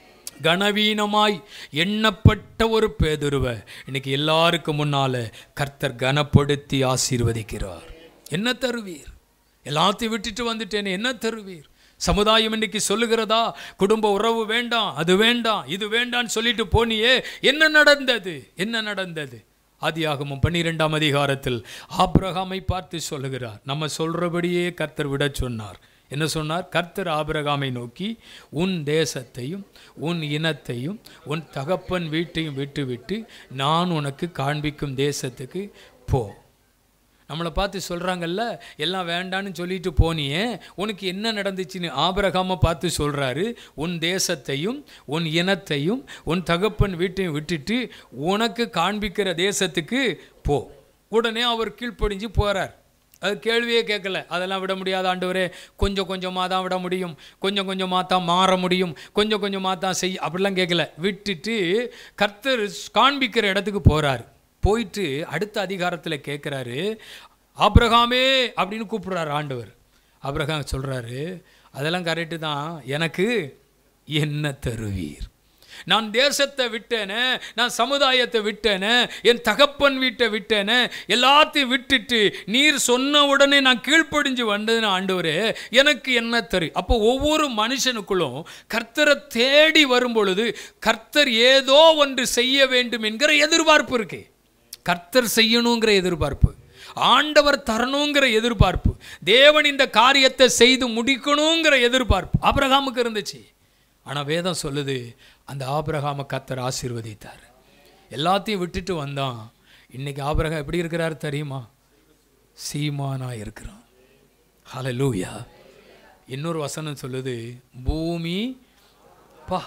[SPEAKER 2] கனவீனமாய் எண்ணப்பட்ட ஒரு பேதுருவ இன்னைக்கு எல்லாருக்கும் முன்னால கர்த்தர் கனப்படுத்தி ஆசீர்வதிக்கிறார் என்ன தருவீர் எல்லாத்தையும் விட்டுட்டு வந்துட்டேனே என்ன தருவீர் சமுதாயம் இன்னைக்கு சொல்லுகிறதா குடும்ப உறவு வேண்டாம் அது வேண்டாம் இது வேண்டாம்னு சொல்லிட்டு போனியே என்ன நடந்தது என்ன நடந்தது ஆதியாகமம் பன்னிரெண்டாம் அதிகாரத்தில் ஆபிரகாமை பார்த்து சொல்லுகிறார் நம்ம சொல்றபடியே கர்த்தர் விட சொன்னார் என்ன சொன்னார் கர்த்தர் ஆபிரகாமை நோக்கி உன் தேசத்தையும் உன் இனத்தையும் உன் தகப்பன் வீட்டையும் விட்டுவிட்டு நான் உனக்கு காண்பிக்கும் தேசத்துக்கு போ நம்மளை பார்த்து சொல்கிறாங்கல்ல எல்லாம் வேண்டான்னு சொல்லிட்டு போனியே உனக்கு என்ன நடந்துச்சுன்னு ஆபரகாம பார்த்து சொல்கிறாரு உன் தேசத்தையும் உன் இனத்தையும் உன் தகப்பன் வீட்டையும் விட்டுட்டு உனக்கு காண்பிக்கிற தேசத்துக்கு போ உடனே அவர் கீழ்ப்படிஞ்சு போகிறார் அது கேள்வியே கேட்கல அதெல்லாம் விட முடியாத ஆண்டவரே கொஞ்சம் கொஞ்சமாக தான் விட முடியும் கொஞ்சம் கொஞ்சமாக தான் மாற முடியும் கொஞ்சம் கொஞ்சமாக தான் செய் அப்படிலாம் கேட்கல விட்டுட்டு கர்த்தர் காண்பிக்கிற இடத்துக்கு போகிறார் போயிட்டு அடுத்த அதிகாரத்தில் கேட்குறாரு ஆபிரகாமே அப்படின்னு கூப்பிடுறாரு ஆண்டவர் ஆபிரகாம் சொல்கிறாரு அதெல்லாம் கரெக்டு தான் எனக்கு என்ன தருவீர் நான் தேசத்தை விட்டேனே நான் சமுதாயத்தை விட்டேனே என் தகப்பன் வீட்டை விட்டேனே எல்லாத்தையும் விட்டுட்டு நீர் சொன்ன உடனே நான் கீழ்ப்படிஞ்சு வந்ததுன்னு ஆண்டவரே எனக்கு என்ன தரும் அப்போ ஒவ்வொரு மனுஷனுக்குள்ளும் கர்த்தரை தேடி வரும் பொழுது கர்த்தர் ஏதோ ஒன்று செய்ய வேண்டும் என்கிற எதிர்பார்ப்பு இருக்கு கர்த்தர் செய்யணுங்கிற எதிர்பார்ப்பு ஆண்டவர் தரணுங்கிற எதிர்பார்ப்பு தேவன் இந்த காரியத்தை செய்து முடிக்கணுங்கிற எதிர்பார்ப்பு ஆபிரகாமுக்கு இருந்துச்சு ஆனால் வேதம் சொல்லுது அந்த ஆபிரகாமை கர்த்தர் ஆசீர்வதித்தார் எல்லாத்தையும் விட்டுட்டு வந்தான் இன்னைக்கு ஆபிரகாம் எப்படி இருக்கிறார் தெரியுமா சீமானா இருக்கிறான் ஹalleluya இன்னொரு வசனம் சொல்லுது பூமி பா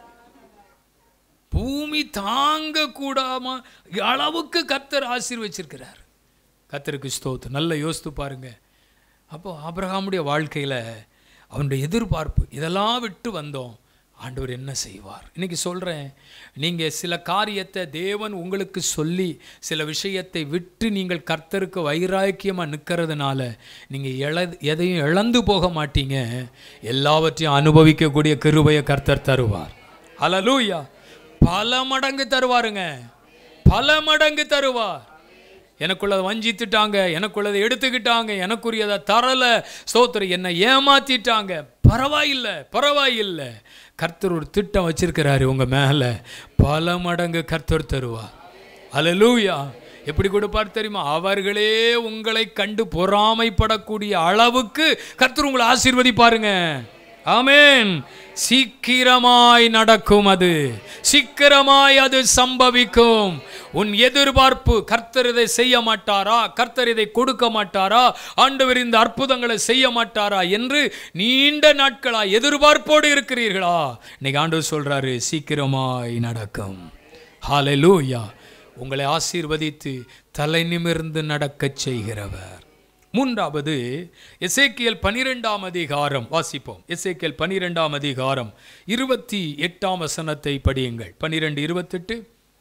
[SPEAKER 2] பூமி தாங்க கூடாம அளவுக்கு கர்த்தர் ஆசீர்வச்சிருக்கிறார் கர்த்தருக்கு ஸ்தோத்து நல்ல யோசித்து பாருங்க அப்போ ஆபிரகாமுடைய வாழ்க்கையில் அவனுடைய எதிர்பார்ப்பு இதெல்லாம் விட்டு வந்தோம் ஆண்டவர் என்ன செய்வார் இன்னைக்கு சொல்கிறேன் நீங்கள் சில காரியத்தை தேவன் உங்களுக்கு சொல்லி சில விஷயத்தை விட்டு நீங்கள் கர்த்தருக்கு வைராக்கியமாக நிற்கிறதுனால நீங்கள் எழ எதையும் இழந்து போக மாட்டீங்க எல்லாவற்றையும் அனுபவிக்கக்கூடிய கிருபையை கர்த்தர் தருவார் ஹalleluya பல மடங்கு தருவாருங்க பல மடங்கு தருவார் எனக்குள்ளதை வஞ்சித்துட்டாங்க எனக்குள்ளதை எடுத்துக்கிட்டாங்க எனக்குரியதை தரல ஸ்தோத்திரம் என்னை ஏமாத்திட்டாங்க பரவாயில்ல பரவாயில்ல கர்த்தர் ஒரு திட்டம் வச்சிருக்கிறாரு உங்க மேல பல மடங்கு கர்த்தர் தருவார் அல்லேலூயா எப்படி கொடுப்பார் தெரியுமா அவர்களே உங்களை கண்டு பொறாமைப்படக்கூடிய அளவுக்கு கர்த்தர் உங்களை ஆசீர்வதிப்பாருங்க ஆமென் சீக்கிரமாய் நடக்கும் அது சீக்கிரமாய் அது சம்பவிக்கும் உன் எதிர்பார்ப்பு கர்த்தர் இதை செய்ய மாட்டாரா கர்த்தர் இதை கொடுக்க மாட்டாரா ஆண்டவர் இந்த அற்புதங்களை செய்ய மாட்டாரா என்று நீண்ட நாட்களா எதிர்பார்ப்போடு இருக்கிறீர்களா இன்னைக்கு ஆண்டவர் சொல்றாரு சீக்கிரமாய் நடக்கும் ஹalleluya உங்களை ஆசீர்வதித்து தலை நிமிர்ந்து நடக்கச் செய்கிறவர் மூன்றாவது எசேக்கியல் பனிரெண்டாம் அதிகாரம் வாசிப்போம் எசேக்கியல் பனிரெண்டாம் அதிகாரம் இருபத்தி எட்டாம் வசனத்தை படியுங்கள் பனிரெண்டு இருபத்தெட்டு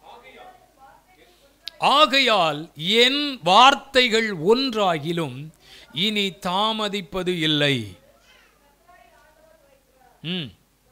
[SPEAKER 2] ஆகையால் என் வார்த்தைகள் ஒன்றாகிலும் இனி தாமதிப்பது இல்லை ம்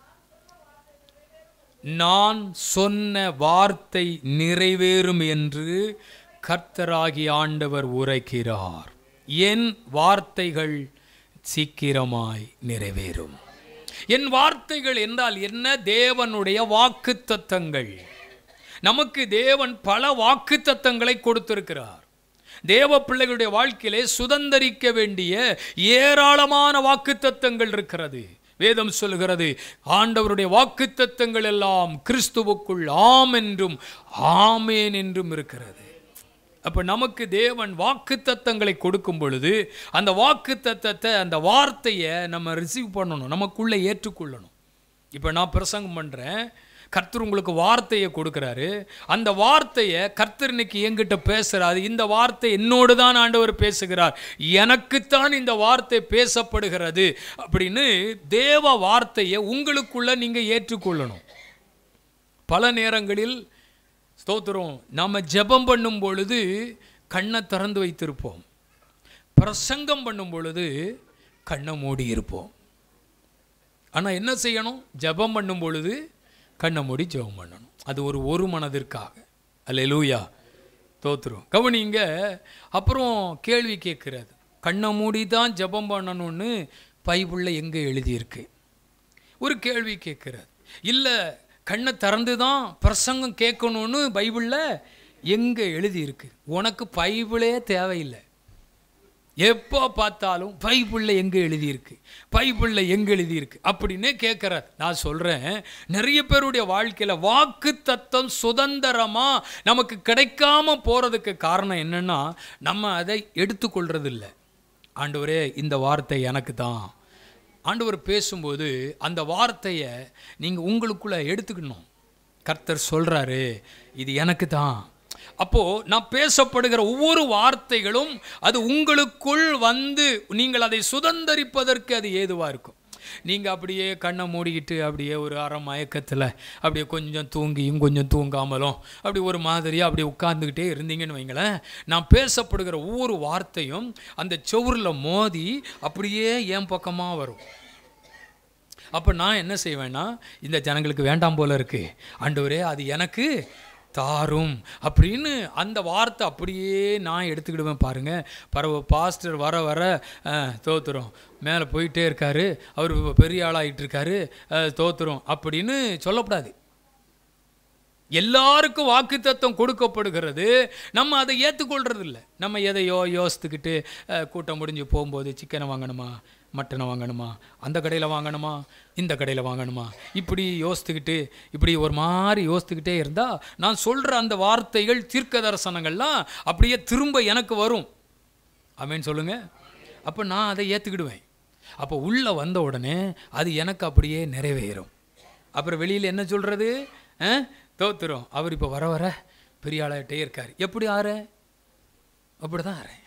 [SPEAKER 2] நான் சொன்ன வார்த்தை நிறைவேறும் என்று கர்த்தராகி ஆண்டவர் உரைக்கிறார் என் வார்த்தைகள் சீக்கிரமாய் நிறைவேறும் என் வார்த்தைகள் என்றால் என்ன தேவனுடைய வாக்குத்தத்தங்கள் நமக்கு தேவன் பல வாக்குத்தத்தங்களை கொடுத்திருக்கிறார் தேவ பிள்ளைகளுடைய வாழ்க்கையிலே சுதந்தரிக்க வேண்டிய ஏராளமான வாக்குத்தத்தங்கள் இருக்கிறது வேதம் சொல்கிறது ஆண்டவருடைய வாக்குத்தத்தங்கள் எல்லாம் கிறிஸ்துவுக்குள் ஆம் என்றும் ஆமேன் என்றும் இருக்கிறது அப்போ நமக்கு தேவன் வாக்குத்தத்தங்களை கொடுக்கும் பொழுது அந்த வாக்குத்தத்தத்தை அந்த வார்த்தையை நம்ம ரிசீவ் பண்ணணும் நமக்குள்ளே ஏற்றுக்கொள்ளணும் இப்போ நான் பிரசங்கம் பண்ணுறேன் கர்த்தர் உங்களுக்கு வார்த்தையை கொடுக்குறாரு அந்த வார்த்தையை கர்த்தர் இன்னைக்கு என்கிட்ட பேசுகிறாரு இந்த வார்த்தை என்னோடு தான் ஆண்டவர் பேசுகிறார் எனக்குத்தான் இந்த வார்த்தை பேசப்படுகிறது அப்படின்னு தேவ வார்த்தையை உங்களுக்குள்ள நீங்கள் ஏற்றுக்கொள்ளணும் பல நேரங்களில் ஸ்தோத்திரம் நாம் ஜெபம் பண்ணும் பொழுது கண்ணை திறந்து வைத்திருப்போம் பிரசங்கம் பண்ணும் பொழுது கண்ணை மூடி இருப்போம் ஆனால் என்ன செய்யணும் ஜெபம் பண்ணும் பொழுது கண்ணை மூடி ஜெபம் பண்ணணும் அது ஒரு ஒரு மனதிற்காக அல்லேலூயா தோத்துரும் கவனிங்க அப்புறம் கேள்வி கேட்குறது கண்ணை மூடி தான் ஜெபம் பண்ணணும்னு பைபிளில் எங்கே எழுதியிருக்கு ஒரு கேள்வி கேட்குறது இல்லை கண்ணை திறந்து தான் பிரசங்கம் கேட்கணும்னு பைபிளில் எங்கே எழுதியிருக்கு உனக்கு பைபிளே தேவையில்லை எப்போ பார்த்தாலும் பைபிளில் எங்கே எழுதியிருக்கு பைபிளில் எங்கே எழுதியிருக்கு அப்படின்னே கேட்குறார் நான் சொல்கிறேன் நிறைய பேருடைய வாழ்க்கையில் வாக்கு தத்தம் சுதந்திரமாக நமக்கு கிடைக்காம போகிறதுக்கு காரணம் என்னென்னா நம்ம அதை எடுத்துக்கொள்றதில்ல ஆண்டவரே இந்த வார்த்தை எனக்கு தான் ஆண்டவர் பேசும்போது அந்த வார்த்தையை நீங்கள் உங்களுக்குள்ளே எடுத்துக்கணும் கர்த்தர் சொல்கிறாரு இது எனக்கு தான் அப்போது நான் பேசப்படுகிற ஒவ்வொரு வார்த்தைகளும் அது உங்களுக்குள் வந்து நீங்கள் அதை சுதந்தரிப்பதற்கு அது ஏதுவாக இருக்கும் நீங்கள் அப்படியே கண்ணை மூடிக்கிட்டு அப்படியே ஒரு அரை மயக்கத்தில் அப்படியே கொஞ்சம் தூங்கியும் கொஞ்சம் தூங்காமலும் அப்படி ஒரு மாதிரியாக அப்படியே உட்கார்ந்துக்கிட்டே இருந்தீங்கன்னு வைங்களேன் நான் பேசப்படுகிற ஒவ்வொரு வார்த்தையும் அந்த செவுரில் மோதி அப்படியே என் பக்கமாக வரும் அப்போ நான் என்ன செய்வேன்னா இந்த ஜனங்களுக்கு வேண்டாம் போல இருக்கு ஆண்டவரே அது எனக்கு தாரும் அப்படின்னு அந்த வார்த்தை அப்படியே நான் எடுத்துக்கிடுவேன் பாருங்க பரவ பாஸ்டர் வர வர அஹ், தோத்துரும் மேலே போயிட்டே இருக்காரு அவர் இப்ப பெரிய ஆளாகிட்டு இருக்காரு அஹ், தோத்துரும் அப்படின்னு சொல்லக்கூடாது எல்லாருக்கும் வாக்குத்தத்தம் கொடுக்கப்படுகிறது நம்ம அதை ஏற்றுக்கொள்றது இல்லை நம்ம எதையோ யோசித்துக்கிட்டு அஹ், கூட்டம் முடிஞ்சு போகும்போது சிக்கனை வாங்கணுமா மட்டனை வாங்கணுமா அந்த கடையில் வாங்கணுமா இந்த கடையில் வாங்கணுமா இப்படி யோசித்துக்கிட்டு இப்படி ஒரு மாதிரி யோசித்துக்கிட்டே இருந்தால் நான் சொல்கிற அந்த வார்த்தைகள் தீர்க்க தரிசனங்கள்லாம் அப்படியே திரும்ப எனக்கு வரும் ஆமென் சொல்லுங்க அப்போ நான் அதை ஏற்றுக்கிடுவேன் அப்போ உள்ளே வந்த உடனே அது எனக்கு அப்படியே நிறைவேறும் அப்புறம் வெளியில் என்ன சொல்கிறது தோத்துரும் அவர் இப்போ வர வர பெரிய ஆளாகிட்டே இருக்கார் எப்படி ஆறு அப்படி தான் ஆறேன்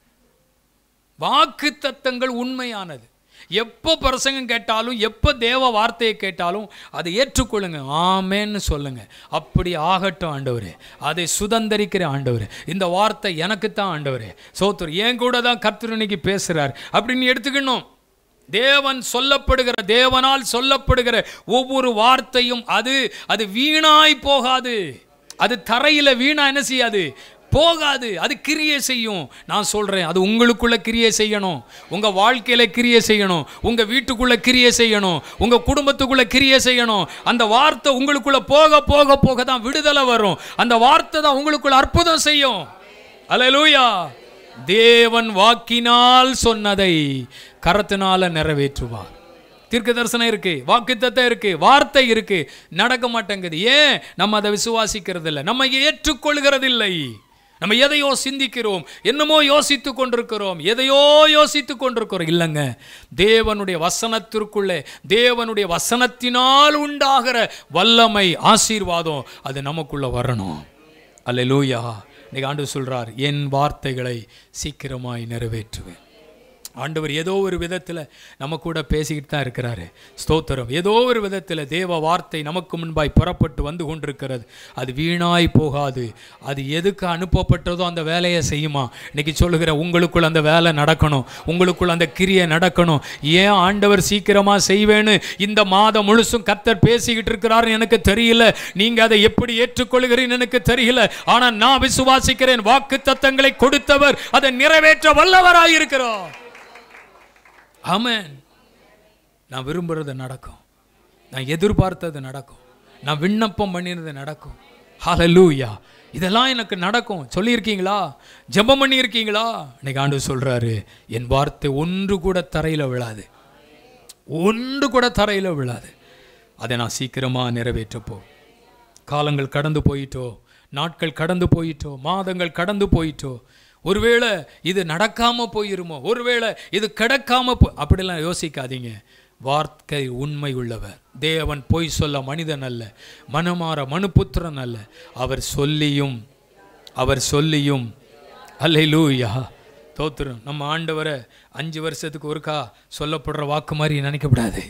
[SPEAKER 2] வாக்கு தத்தங்கள் உண்மையானது எப்போ பிரசங்கம் கேட்டாலும் எப்போ தேவ வார்த்தையை கேட்டாலும் அதை ஏற்றுக்கொள்ளுங்க ஆமேன்னு சொல்லுங்க அப்படி ஆகட்டும் ஆண்டவரே அதை சுதந்தரிக்கிற ஆண்டவரே இந்த வார்த்தை எனக்கு தான் ஆண்டவரே சோத்துர் என் கூட தான் கர்த்தர் இன்னைக்கு பேசுறார் அப்படின்னு எடுத்துக்கணும் தேவன் சொல்லப்படுகிற தேவனால் சொல்லப்படுகிற ஒவ்வொரு வார்த்தையும் அது அது வீணாய் போகாது அது தரையில வீணா என்ன செய்யாது போகாது அது கிரியை செய்யும் நான் சொல்றேன் அது உங்களுக்குள்ள கிரியை செய்யணும் உங்க வாழ்க்கையில கிரியை செய்யணும் உங்க வீட்டுக்குள்ள கிரியை செய்யணும் உங்க குடும்பத்துக்குள்ள கிரியை செய்யணும் அந்த வார்த்தை உங்களுக்குள்ள போக போக போக தான் விடுதலை வரும் அந்த வார்த்தை தான் உங்களுக்குள்ள அற்புதம் செய்யும் அல்லேலூயா தேவன் வாக்கினால் சொன்னதை கரத்தினால நிறைவேற்றுவார் தீர்க்க தரிசனம் இருக்கு வாக்குத்தத்தம் இருக்கு வார்த்தை இருக்கு நடக்க மாட்டேங்குது ஏன் நம்ம அதை விசுவாசிக்கிறது இல்லை நம்ம ஏற்றுக்கொள்கிறதில்லை நம்ம எதையோ சிந்திக்கிறோம் என்னமோ யோசித்து கொண்டிருக்கிறோம் எதையோ யோசித்து கொண்டிருக்கிறோம் இல்லைங்க தேவனுடைய வசனத்திற்குள்ளே தேவனுடைய வசனத்தினால் உண்டாகிற வல்லமை ஆசீர்வாதம் அது நமக்குள்ள வரணும் அல்லேலூயா இன்னைக்கு ஆண்டு சொல்றார் என் வார்த்தைகளை சீக்கிரமாய் நிறைவேற்றுவேன் ஆண்டவர் ஏதோ ஒரு விதத்தில் நம்ம கூட பேசிக்கிட்டு தான் இருக்கிறாரு ஸ்தோத்திரம் ஏதோ ஒரு விதத்தில் தேவ வார்த்தை நமக்கு முன்பாய் புறப்பட்டு வந்து கொண்டிருக்கிறது அது வீணாய் போகாது அது எதுக்கு அனுப்பப்பட்டதோ அந்த வேலையை செய்யுமா இன்னைக்கு சொல்லுகிற உங்களுக்குள்ள அந்த வேலை நடக்கணும் உங்களுக்குள்ள அந்த கிரியை நடக்கணும் ஏன் ஆண்டவர் சீக்கிரமா செய்வேன்னு இந்த மாதம் முழுசும் கத்தர் பேசிக்கிட்டு இருக்கிறாருன்னு எனக்கு தெரியல நீங்க அதை எப்படி ஏற்றுக்கொள்கிறீன்னு எனக்கு தெரியல ஆனா நான் விசுவாசிக்கிறேன் வாக்கு தத்தங்களை கொடுத்தவர் அதை நிறைவேற்ற வல்லவராயிருக்கிறார் ஆமென் நான் விரும்புறது நடக்கும் நான் எதிர்பார்த்தது நடக்கும் நான் விண்ணப்பம் பண்ணினது நடக்கும் ஹalleluya இதெல்லாம் எனக்கு நடக்கும் சொல்லியிருக்கீங்களா ஜெபம் பண்ணியிருக்கீங்களா இன்னைக்கு ஆண்டு சொல்றாரு என் வார்த்தை ஒன்று கூட தரையில் விழாது ஒன்று கூட தரையில் விழாது அதை நான் சீக்கிரமாக நிறைவேற்றப்போ காலங்கள் கடந்து போயிட்டோ நாட்கள் கடந்து போயிட்டோ மாதங்கள் கடந்து போயிட்டோ ஒருவேளை இது நடக்காம போயிருமோ ஒருவேளை இது கிடக்காம போ அப்படிலாம் யோசிக்காதீங்க வார்த்தை உண்மை உள்ளவர் தேவன் பொய் சொல்ல மனிதன் அல்ல மனமாற மனுபுத்திரன் அல்ல அவர் சொல்லியும் அவர் சொல்லியும் அல்லேலூயா தோத்துரும் நம்ம ஆண்டவரை அஞ்சு வருஷத்துக்கு ஒருக்கா சொல்லப்படுற வாக்கு மாதிரி நினைக்கக்கூடாது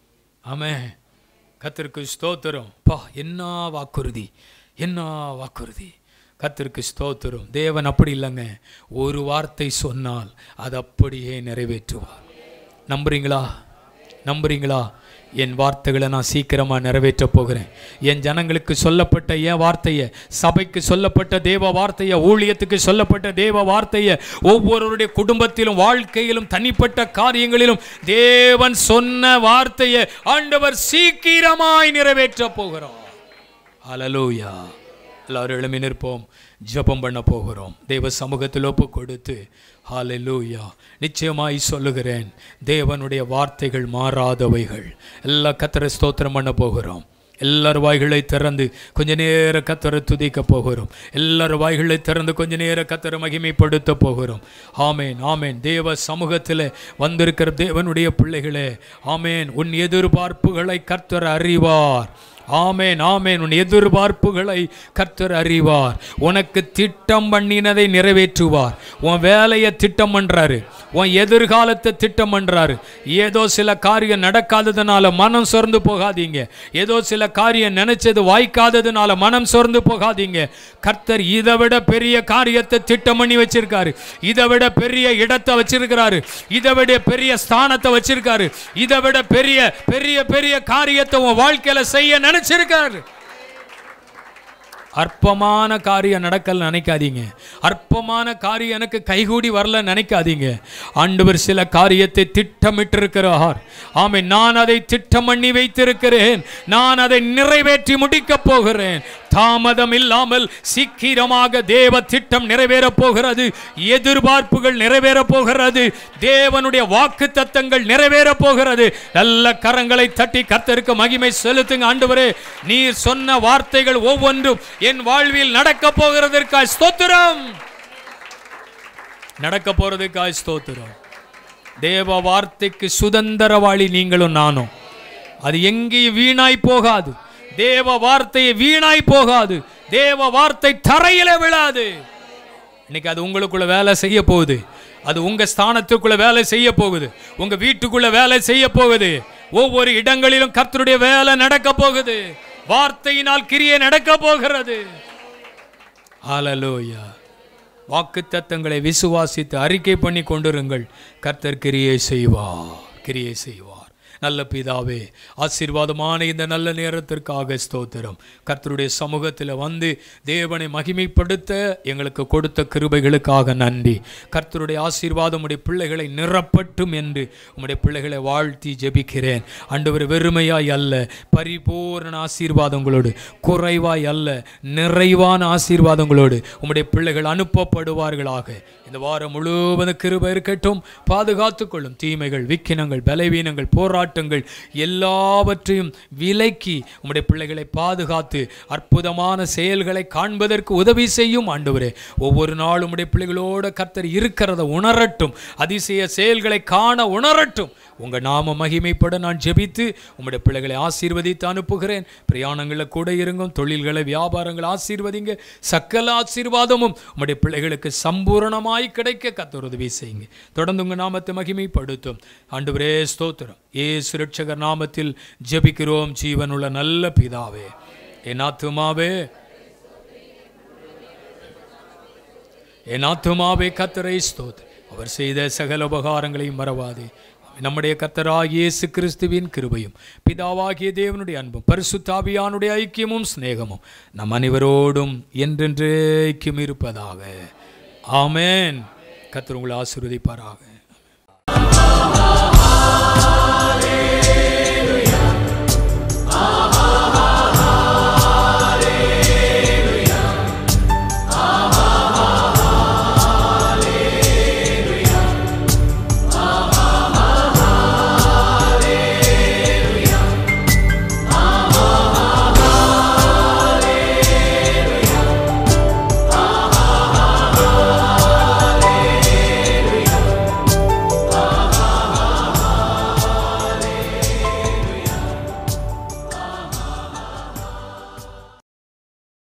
[SPEAKER 2] ஆமே கத்திற்கு ஸ்தோத்திரம் பா என்ன வாக்குறுதி என்ன வாக்குறுதி கத்திற்கு ஸ்தோத்திரம் தேவன் அப்படி இல்லைங்க ஒரு வார்த்தை சொன்னால் அது அப்படியே நிறைவேற்றுவார் நம்புறீங்களா நம்புறீங்களா என் வார்த்தைகளை நான் சீக்கிரமாக நிறைவேற்ற போகிறேன் என் ஜனங்களுக்கு சொல்லப்பட்ட என் வார்த்தையை சபைக்கு சொல்லப்பட்ட தேவ வார்த்தையை ஊழியத்துக்கு சொல்லப்பட்ட தேவ வார்த்தையை ஒவ்வொருவருடைய குடும்பத்திலும் வாழ்க்கையிலும் தனிப்பட்ட காரியங்களிலும் தேவன் சொன்ன வார்த்தையை ஆண்டவர் சீக்கிரமாய் நிறைவேற்ற போகிறோம் ஹalleluya எல்லாரும் எழுமி நிற்போம் ஜெபம் பண்ண போகிறோம் தேவ சமூகத்தில் ஒப்பு கொடுத்து ஹalleluya நிச்சயமாய் சொல்லுகிறேன் தேவனுடைய வார்த்தைகள் மாறாதவைகள் எல்லா கத்தரை ஸ்தோத்திரம் பண்ண போகிறோம் எல்லார் வாய்களை திறந்து கொஞ்ச நேர கத்தரை துதிக்க போகிறோம் எல்லார் வாய்களை திறந்து கொஞ்ச நேர கத்தரை மகிமைப்படுத்த போகிறோம் ஆமேன் ஆமேன் தேவ சமூகத்தில் வந்திருக்கிற தேவனுடைய பிள்ளைகளே ஆமேன் உன் எதிர்பார்ப்புகளை கர்த்தர் அறிவார் ஆமேன் ஆமேன் உன் எதிர்பார்ப்புகளை கர்த்தர் அறிவார் உனக்கு திட்டம் பண்ணினதை நிறைவேற்றுவார் உன் வேலையை திட்டம் பண்றாரு உன் எதிர்காலத்தை திட்டம் பண்றாரு ஏதோ சில காரியம் நடக்காததுனால மனம் சோர்ந்து போகாதீங்க ஏதோ சில காரியம் நினைச்சது வாய்க்காததுனால மனம் சோர்ந்து போகாதீங்க கர்த்தர் இதை விட பெரிய காரியத்தை திட்டம் பண்ணி வச்சிருக்காரு இதை விட பெரிய இடத்தை வச்சிருக்கிறாரு இதை விட பெரிய ஸ்தானத்தை வச்சிருக்காரு இதை விட பெரிய பெரிய பெரிய காரியத்தை உன் வாழ்க்கையில செய்ய நினைச்சிருக்காரு அற்பமான காரியம் நடக்கல நினைக்காதீங்க அற்பமான காரியம் எனக்கு கைகூடி வரல நினைக்காதீங்க ஆண்டவர் சில காரியத்தை திட்டமிட்டிருக்கிறார் ஆமை நான் அதை திட்டம் பண்ணி வைத்திருக்கிறேன் நான் அதை நிறைவேற்றி முடிக்கப் போகிறேன் தாமதம் இல்லாமல் சீக்கிரமாக தேவ திட்டம் நிறைவேறப் போகிறது எதிர்பார்ப்புகள் நிறைவேறப் போகிறது தேவனுடைய வாக்கு தத்தங்கள் நிறைவேறப் போகிறது நல்ல கரங்களை தட்டி கர்த்தருக்கு மகிமை செலுத்துங்க ஆண்டவரே நீர் சொன்ன வார்த்தைகள் ஒவ்வொன்றும் என் வாழ்வில் நடக்க போகிறதற்காய் ஸ்தோத்திரம் நடக்க போறதுக்காய் ஸ்தோத்திரம் தேவ வார்த்தைக்கு சுதந்திரவாளி நீங்களும் நானும் அது எங்கேயும் வீணாய் போகாது தேவ வார்த்தை வீணாய் போகாது தேவ வார்த்தை தரையில விழாது இன்னைக்கு அது உங்களுக்குள்ள வேலை செய்ய போகுது அது உங்க ஸ்தானத்துக்குள்ள வேலை செய்ய போகுது உங்க வீட்டுக்குள்ள வேலை செய்ய போகுது ஒவ்வொரு இடங்களிலும் கர்த்தருடைய வேலை நடக்க போகுது வார்த்தையினால் கிரியை நடக்க போகிறது ஹalleluya வாக்குத்தத்தங்களை விசுவாசித்து அறிக்கை பண்ணி கொண்டிருங்கள் கர்த்தர் கிரியை செய்வார் கிரியை செய்வார் நல்ல பிதாவே ஆசீர்வாதமான இந்த நல்ல நேரத்திற்காக ஸ்தோத்திரம் கர்த்தருடைய சமூகத்தில் வந்து தேவனை மகிமைப்படுத்த எங்களுக்கு கொடுத்த கிருபைகளுக்காக நன்றி கர்த்தருடைய ஆசீர்வாதம் உடைய பிள்ளைகளை நிரப்பட்டும் என்று உம்முடைய பிள்ளைகளை வாழ்த்தி ஜெபிக்கிறேன் ஆண்டவர் வெறுமையாய் அல்ல பரிபூரண ஆசீர்வாதங்களோடு குறைவாய் அல்ல நிறைவான ஆசீர்வாதங்களோடு உம்முடைய பிள்ளைகள் அனுப்பப்படுவார்களாக இந்த வாரம் முழுவதும் கிருபை இருக்கட்டும் பாதுகாத்துக் கொள்ளும் தீமைகள் விக்கினங்கள் பலவீனங்கள் போராட்டங்கள் எல்லாவற்றையும் விலக்கி உம்முடைய பிள்ளைகளை பாதுகாத்து அற்புதமான செயல்களை காண்பதற்கு உதவி செய்யும் ஆண்டவரே ஒவ்வொரு நாளும் உம்முடைய பிள்ளைகளோட கர்த்தர் இருக்கிறத உணரட்டும் அதிசய செயல்களை காண உணரட்டும் உங்க நாம மகிமைப்பட நான் ஜெபித்து உம்முடைய பிள்ளைகளை ஆசீர்வதித்து அனுப்புகிறேன் பிரயாணங்களில் கூட இருங்கும் தொழில்களை வியாபாரங்களை ஆசீர்வதிங்க சக்கல ஆசீர்வாதமும் உம்முடைய பிள்ளைகளுக்கு சம்பூரணமாய் கிடைக்க கத்தர் உதவி செய்யுங்க தொடர்ந்து உங்க நாமத்தை மகிமைப்படுத்தும் ஆண்டவரே ஸ்தோத்திரம் ஏ சுரட்சகர் நாமத்தில் ஜெபிக்கிறோம் ஜீவனுள்ள நல்ல பிதாவே என் ஆத்துமாவே என் ஆத்துமாவே கத்தரை ஸ்தோத்திரம் அவர் செய்த சகல உபகாரங்களையும் மறவாதே நம்முடைய கர்த்தராகிய இயேசு கிறிஸ்துவின் கிருபையும் பிதாவாகிய தேவனுடைய அன்பும் பரிசுத்தாவியானுடைய ஐக்கியமும் சிநேகமும் நம் அனைவரோடும் என்றென்றைக்கும் இருப்பதாக ஆமென் கர்த்தர் உங்களை ஆசீர்வதிப்பாராக